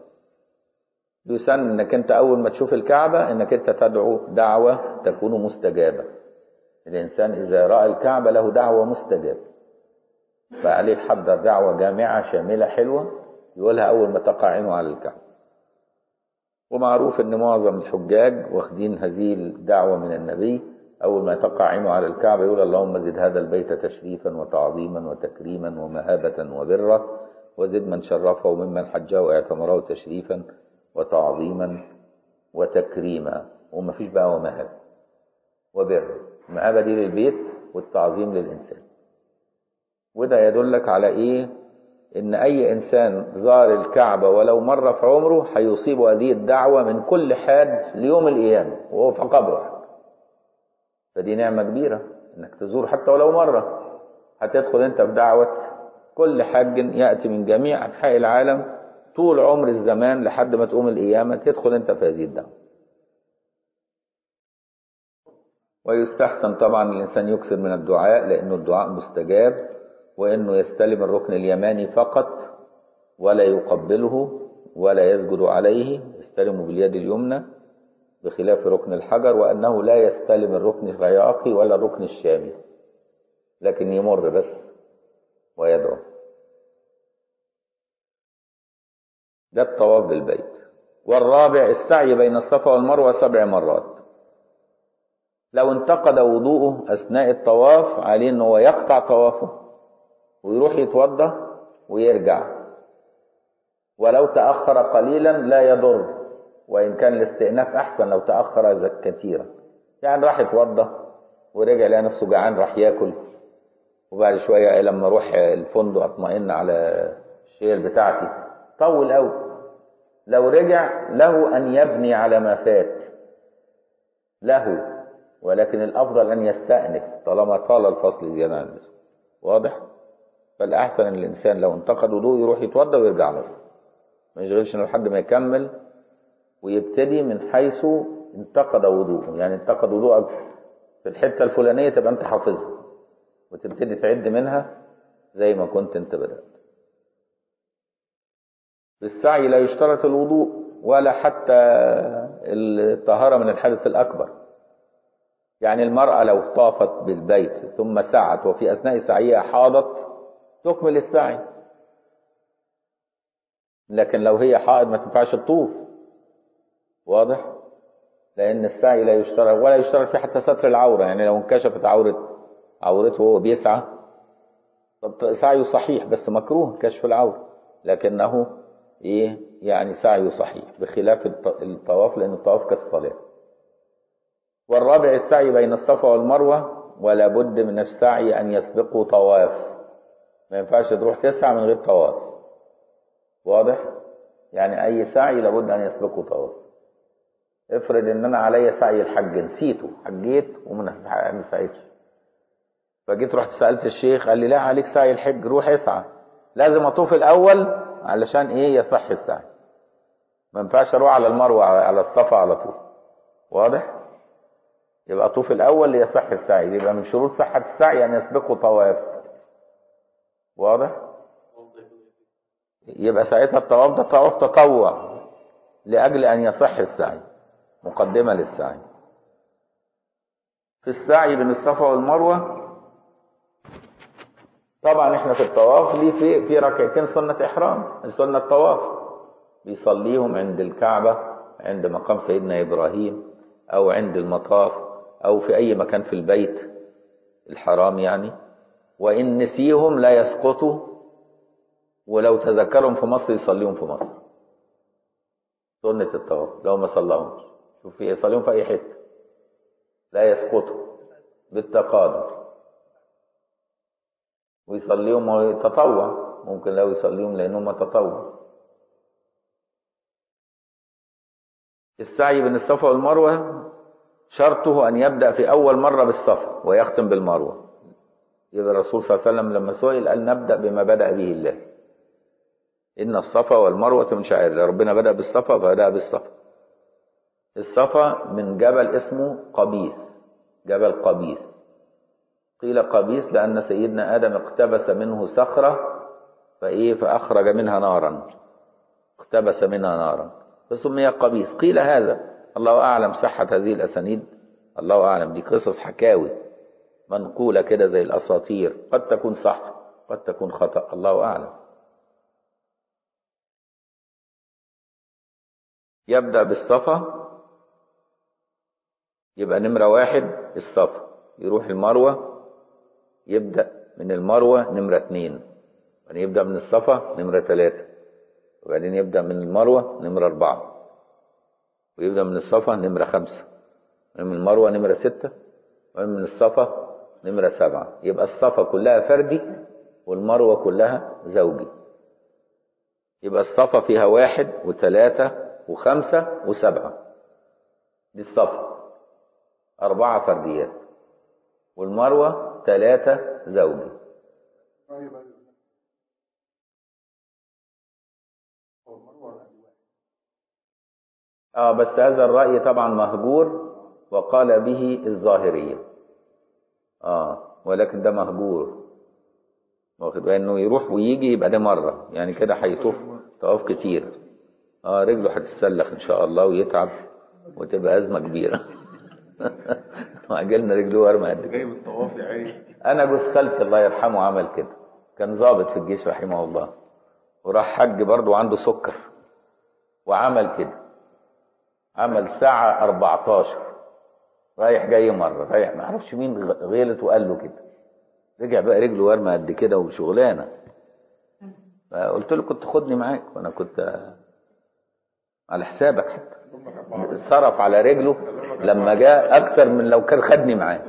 يسن إنك أنت أول ما تشوف الكعبة إنك أنت تدعو دعوة تكون مستجابة الإنسان إذا رأى الكعبة له دعوة مستجابة فعليه يحضر دعوة جامعة شاملة حلوة يقولها أول ما تقع عينه على الكعبة ومعروف ان معظم الحجاج واخدين هذه الدعوة من النبي اول ما تقع عينه على الكعبة يقول اللهم زد هذا البيت تشريفا وتعظيما وتكريما ومهابة وبرا وزد من شرفه ممن حجه واعتمره تشريفا وتعظيما وتكريما وما فيش بقى ومهابة وبر المهابة دي للبيت والتعظيم للإنسان وده يدلك على ايه ان اي انسان زار الكعبة ولو مرة في عمره هيصيب هذه الدعوة من كل حاد ليوم القيامة وهو في قبره فدي نعمة كبيرة انك تزور حتى ولو مرة هتدخل انت في دعوة كل حاج يأتي من جميع انحاء العالم طول عمر الزمان لحد ما تقوم القيامة تدخل انت في هذه الدعوة ويستحسن طبعا الإنسان يكثر من الدعاء لأنه الدعاء مستجاب وانه يستلم الركن اليماني فقط ولا يقبله ولا يسجد عليه يستلمه باليد اليمنى بخلاف ركن الحجر وانه لا يستلم الركن العراقي ولا الركن الشامي لكن يمر بس ويدعو ده الطواف بالبيت والرابع السعي بين الصفا والمروه سبع مرات لو انتقد وضوءه اثناء الطواف عليه ان هو يقطع طوافه ويروح يتوضا ويرجع ولو تأخر قليلا لا يضر وإن كان الاستئناف أحسن لو تأخر كثيرا يعني راح يتوضى ورجع لقى نفسه جعان راح ياكل وبعد شويه لما اروح الفندق اطمئن على الشير بتاعتي طول قوي لو رجع له ان يبني على ما فات له ولكن الافضل ان يستأنف طالما طال الفصل زياده عن اللزوم واضح فالاحسن ان الانسان لو انتقد وضوء يروح يتوضى ويرجع له ما يشغلش لحد ما يكمل ويبتدي من حيث انتقد وضوءه يعني انتقد وضوءك في الحته الفلانيه تبقى انت حافظها وتبتدي تعد منها زي ما كنت انت بدأت في السعي لا يشترط الوضوء ولا حتى الطهارة من الحدث الأكبر يعني المرأة لو طافت بالبيت ثم سعت وفي أثناء سعيها حاضت تكمل السعي لكن لو هي حائض ما تنفعش تطوف واضح لأن السعي لا يشترط ولا يشترط فيه حتى ستر العورة يعني لو انكشفت عورة عورته وهو بيسعى طب سعيه صحيح بس مكروه كشف العورة لكنه ايه يعني سعيه صحيح بخلاف الطواف لأن الطواف كالصلاة والرابع السعي بين الصفا والمروة ولا بد من السعي أن يسبقه طواف ما ينفعش تروح تسعى من غير طواف واضح يعني أي سعي لابد أن يسبقه طواف افرض ان انا عليا سعي الحج نسيته حجيت وما سعيتش فجيت رحت سالت الشيخ قال لي لا عليك سعي الحج روح اسعى لازم اطوف الاول علشان ايه يصح السعي ما ينفعش اروح على المروه على الصفا على طول واضح يبقى اطوف الاول ليصح السعي يبقى من شروط صحه السعي ان يسبقه طواف واضح يبقى ساعتها الطواف ده طواف تطوع لاجل ان يصح السعي مقدمه للسعي في السعي بين الصفا والمروه طبعا احنا في الطواف ليه في في ركعتين سنة إحرام سنة طواف بيصليهم عند الكعبة عند مقام سيدنا إبراهيم أو عند المطاف أو في أي مكان في البيت الحرام يعني وإن نسيهم لا يسقطوا ولو تذكرهم في مصر يصليهم في مصر سنة الطواف لو ما صلاهمش شوف يصليهم في أي حتة لا يسقطوا بالتقادم ويصليهم ويتطوع ممكن لو يصليهم لأنهم تطوع السعي بين الصفا والمروة شرطه أن يبدأ في أول مرة بالصفا ويختم بالمروة يبقى الرسول صلى الله عليه وسلم لما سئل قال نبدأ بما بدأ به الله إن الصفا والمروة من شعائر الله ربنا بدأ بالصفا فبدأ بالصفا الصفا من جبل اسمه قبيس جبل قبيس قيل قبيس لأن سيدنا آدم اقتبس منه صخرة فإيه فأخرج منها نارا اقتبس منها نارا فسمي قبيس قيل هذا الله أعلم صحة هذه الأسانيد الله أعلم دي قصص حكاوي منقولة كده زي الأساطير قد تكون صح قد تكون خطأ الله أعلم يبدأ بالصفا يبقى نمرة واحد الصفا يروح المروة يبدأ من المروة نمرة اتنين وبعدين يبدأ من الصفا نمرة تلاتة وبعدين يبدأ من المروة نمرة أربعة ويبدأ من الصفا نمرة خمسة ومن المروة نمرة ستة ومن الصفا نمرة سبعة يبقى الصفا كلها فردي والمروة كلها زوجي يبقى الصفا فيها واحد وثلاثة وخمسة وسبعة دي الصفا أربعة فرديات والمروة ثلاثة زوجي اه بس هذا الرأي طبعا مهجور وقال به الظاهرية اه ولكن ده مهجور واخد انه يروح ويجي يبقى ده مرة يعني كده هيطوف طواف كتير اه رجله هتتسلخ ان شاء الله ويتعب وتبقى أزمة كبيرة وعجلنا رجله ورمى قد جاي من الطواف يا عيني انا جوز خالتي الله يرحمه عمل كده كان ضابط في الجيش رحمه الله وراح حج برضه وعنده سكر وعمل كده عمل ساعة 14 رايح جاي مرة رايح ما اعرفش مين غلط وقال له كده رجع بقى رجله ورمى قد كده وشغلانة فقلت له كنت خدني معاك وانا كنت على حسابك حتى صرف على رجله لما جاء اكتر من لو كان خدني معاه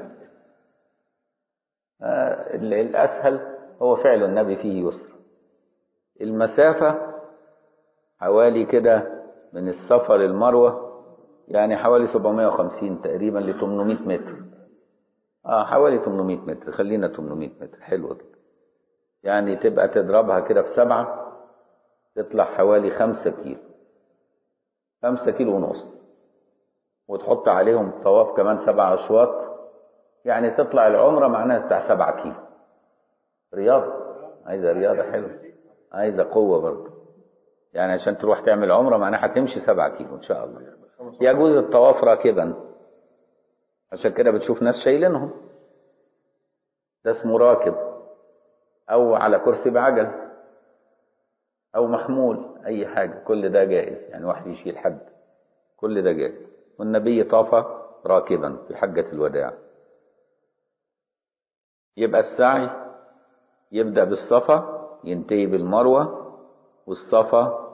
آه، ال- الاسهل هو فعل النبي فيه يسر المسافة حوالي كده من الصفا للمروة يعني حوالي 750 تقريبا ل 800 متر اه حوالي 800 متر خلينا 800 متر حلوة كده يعني تبقى تضربها كده في سبعة تطلع حوالي خمسة كيلو خمسة كيلو ونص وتحط عليهم طواف كمان سبع أشواط يعني تطلع العمرة معناها بتاع سبعة كيلو رياضة عايزة رياضة حلوة عايزة قوة برضه يعني عشان تروح تعمل عمرة معناها هتمشي سبعة كيلو إن شاء الله يجوز الطواف راكبا عشان كده بتشوف ناس شايلينهم ده اسمه راكب أو على كرسي بعجل أو محمول أي حاجة كل ده جائز يعني واحد يشيل حد كل ده جائز والنبي طاف راكبا في حجة الوداع يبقى السعي يبدأ بالصفا ينتهي بالمروة والصفا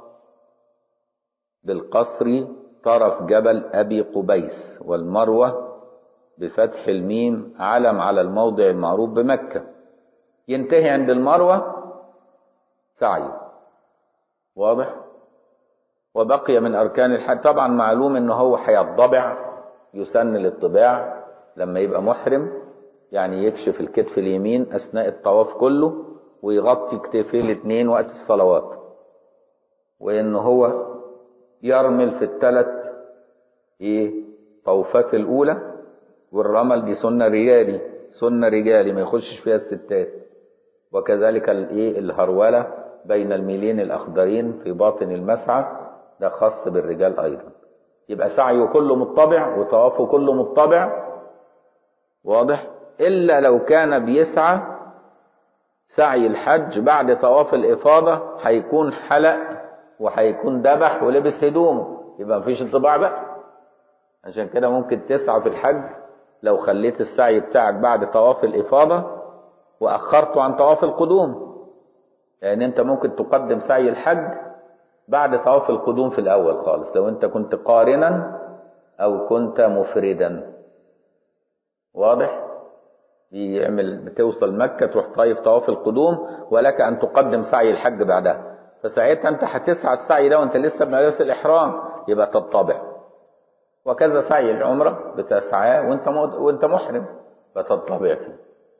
بالقصر طرف جبل أبي قبيس والمروة بفتح الميم علم على الموضع المعروف بمكة ينتهي عند المروة سعي واضح وبقي من أركان الحج طبعا معلوم إنه هو هيطبع يسن للطباع لما يبقى محرم يعني يكشف الكتف اليمين أثناء الطواف كله ويغطي كتفيه الاثنين وقت الصلوات وإن هو يرمل في الثلاث إيه طوفات الأولى والرمل دي سنة رجالي سنة رجالي ما يخشش فيها الستات وكذلك الايه الهرولة بين الميلين الأخضرين في باطن المسعى ده خاص بالرجال أيضا يبقى سعيه كله مطبع وطوافه كله مطبع واضح إلا لو كان بيسعى سعي الحج بعد طواف الإفاضة هيكون حلق وهيكون ذبح ولبس هدومه يبقى مفيش انطباع بقى عشان كده ممكن تسعى في الحج لو خليت السعي بتاعك بعد طواف الإفاضة وأخرته عن طواف القدوم لأن أنت ممكن تقدم سعي الحج بعد طواف القدوم في الأول خالص لو أنت كنت قارنا أو كنت مفردا واضح؟ يعمل بتوصل مكة تروح طايف طواف القدوم ولك أن تقدم سعي الحج بعدها فساعتها أنت هتسعى السعي ده وأنت لسه بملابس الإحرام يبقى تطبع وكذا سعي العمرة بتسعاه وأنت وأنت محرم فتطبع فيه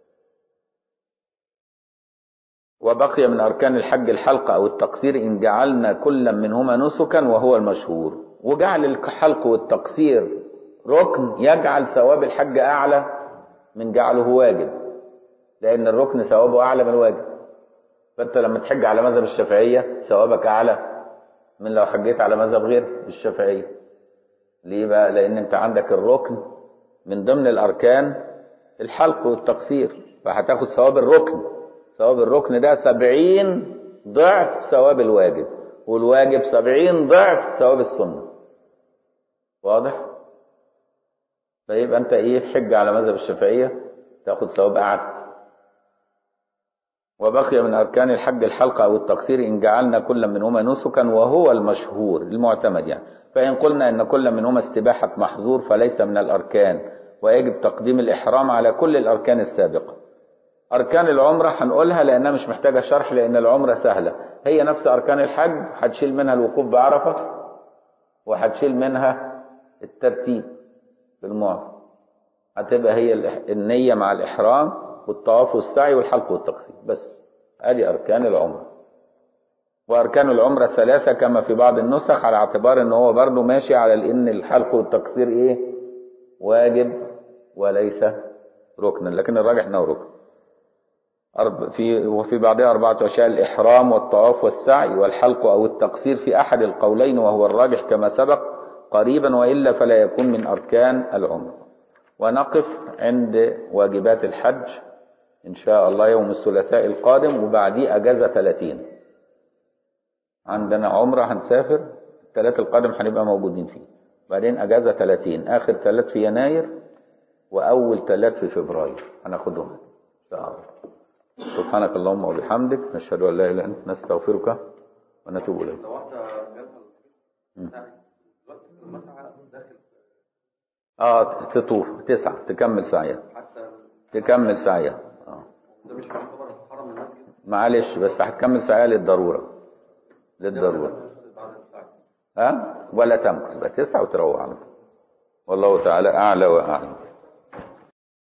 وبقي من أركان الحج الحلق أو التقصير إن جعلنا كلا منهما نسكا وهو المشهور وجعل الحلق والتقصير ركن يجعل ثواب الحج أعلى من جعله واجب لأن الركن ثوابه أعلى من الواجب فأنت لما تحج على مذهب الشافعية ثوابك أعلى من لو حجيت على مذهب غير الشافعية ليه بقى؟ لأن أنت عندك الركن من ضمن الأركان الحلق والتقصير فهتاخد ثواب الركن ثواب الركن ده سبعين ضعف ثواب الواجب والواجب سبعين ضعف ثواب السنة واضح؟ فيبقى انت ايه حج على مذهب الشافعية تاخد ثواب أعلى وبقي من أركان الحج الحلقة أو التقصير إن جعلنا كل منهما نسكا وهو المشهور المعتمد يعني فإن قلنا إن كل منهما استباحة محظور فليس من الأركان ويجب تقديم الإحرام على كل الأركان السابقة أركان العمرة هنقولها لأنها مش محتاجة شرح لأن العمرة سهلة هي نفس أركان الحج هتشيل منها الوقوف بعرفة وهتشيل منها الترتيب بالمعظم هتبقى هي النية مع الإحرام والطواف والسعي والحلق والتقصير بس ادي أركان العمرة وأركان العمرة ثلاثة كما في بعض النسخ على اعتبار ان هو برضه ماشي على ان الحلق والتقصير ايه واجب وليس ركنا لكن الراجح انه ركن في وفي بعضها أربعة أشياء الإحرام والطواف والسعي والحلق أو التقصير في أحد القولين وهو الراجح كما سبق قريبا وإلا فلا يكون من أركان العمر ونقف عند واجبات الحج إن شاء الله يوم الثلاثاء القادم وبعديه أجازة 30 عندنا عمرة هنسافر الثلاث القادم هنبقى موجودين فيه بعدين أجازة 30 آخر ثلاث في يناير وأول ثلاث في فبراير هناخدهم إن شاء الله سبحانك اللهم وبحمدك نشهد أن لا إله إلا أنت نستغفرك ونتوب إليك دلوقتي المسعى داخل اه تطوف تسعة تكمل سعيها حتى تكمل سعيها اه ده مش هيعتبر حرم المسجد معلش بس هتكمل سعيها للضرورة للضرورة بعد الساعة ها ولا تمكث بقى تسعة وتروح على طول. والله تعالى أعلى وأعلم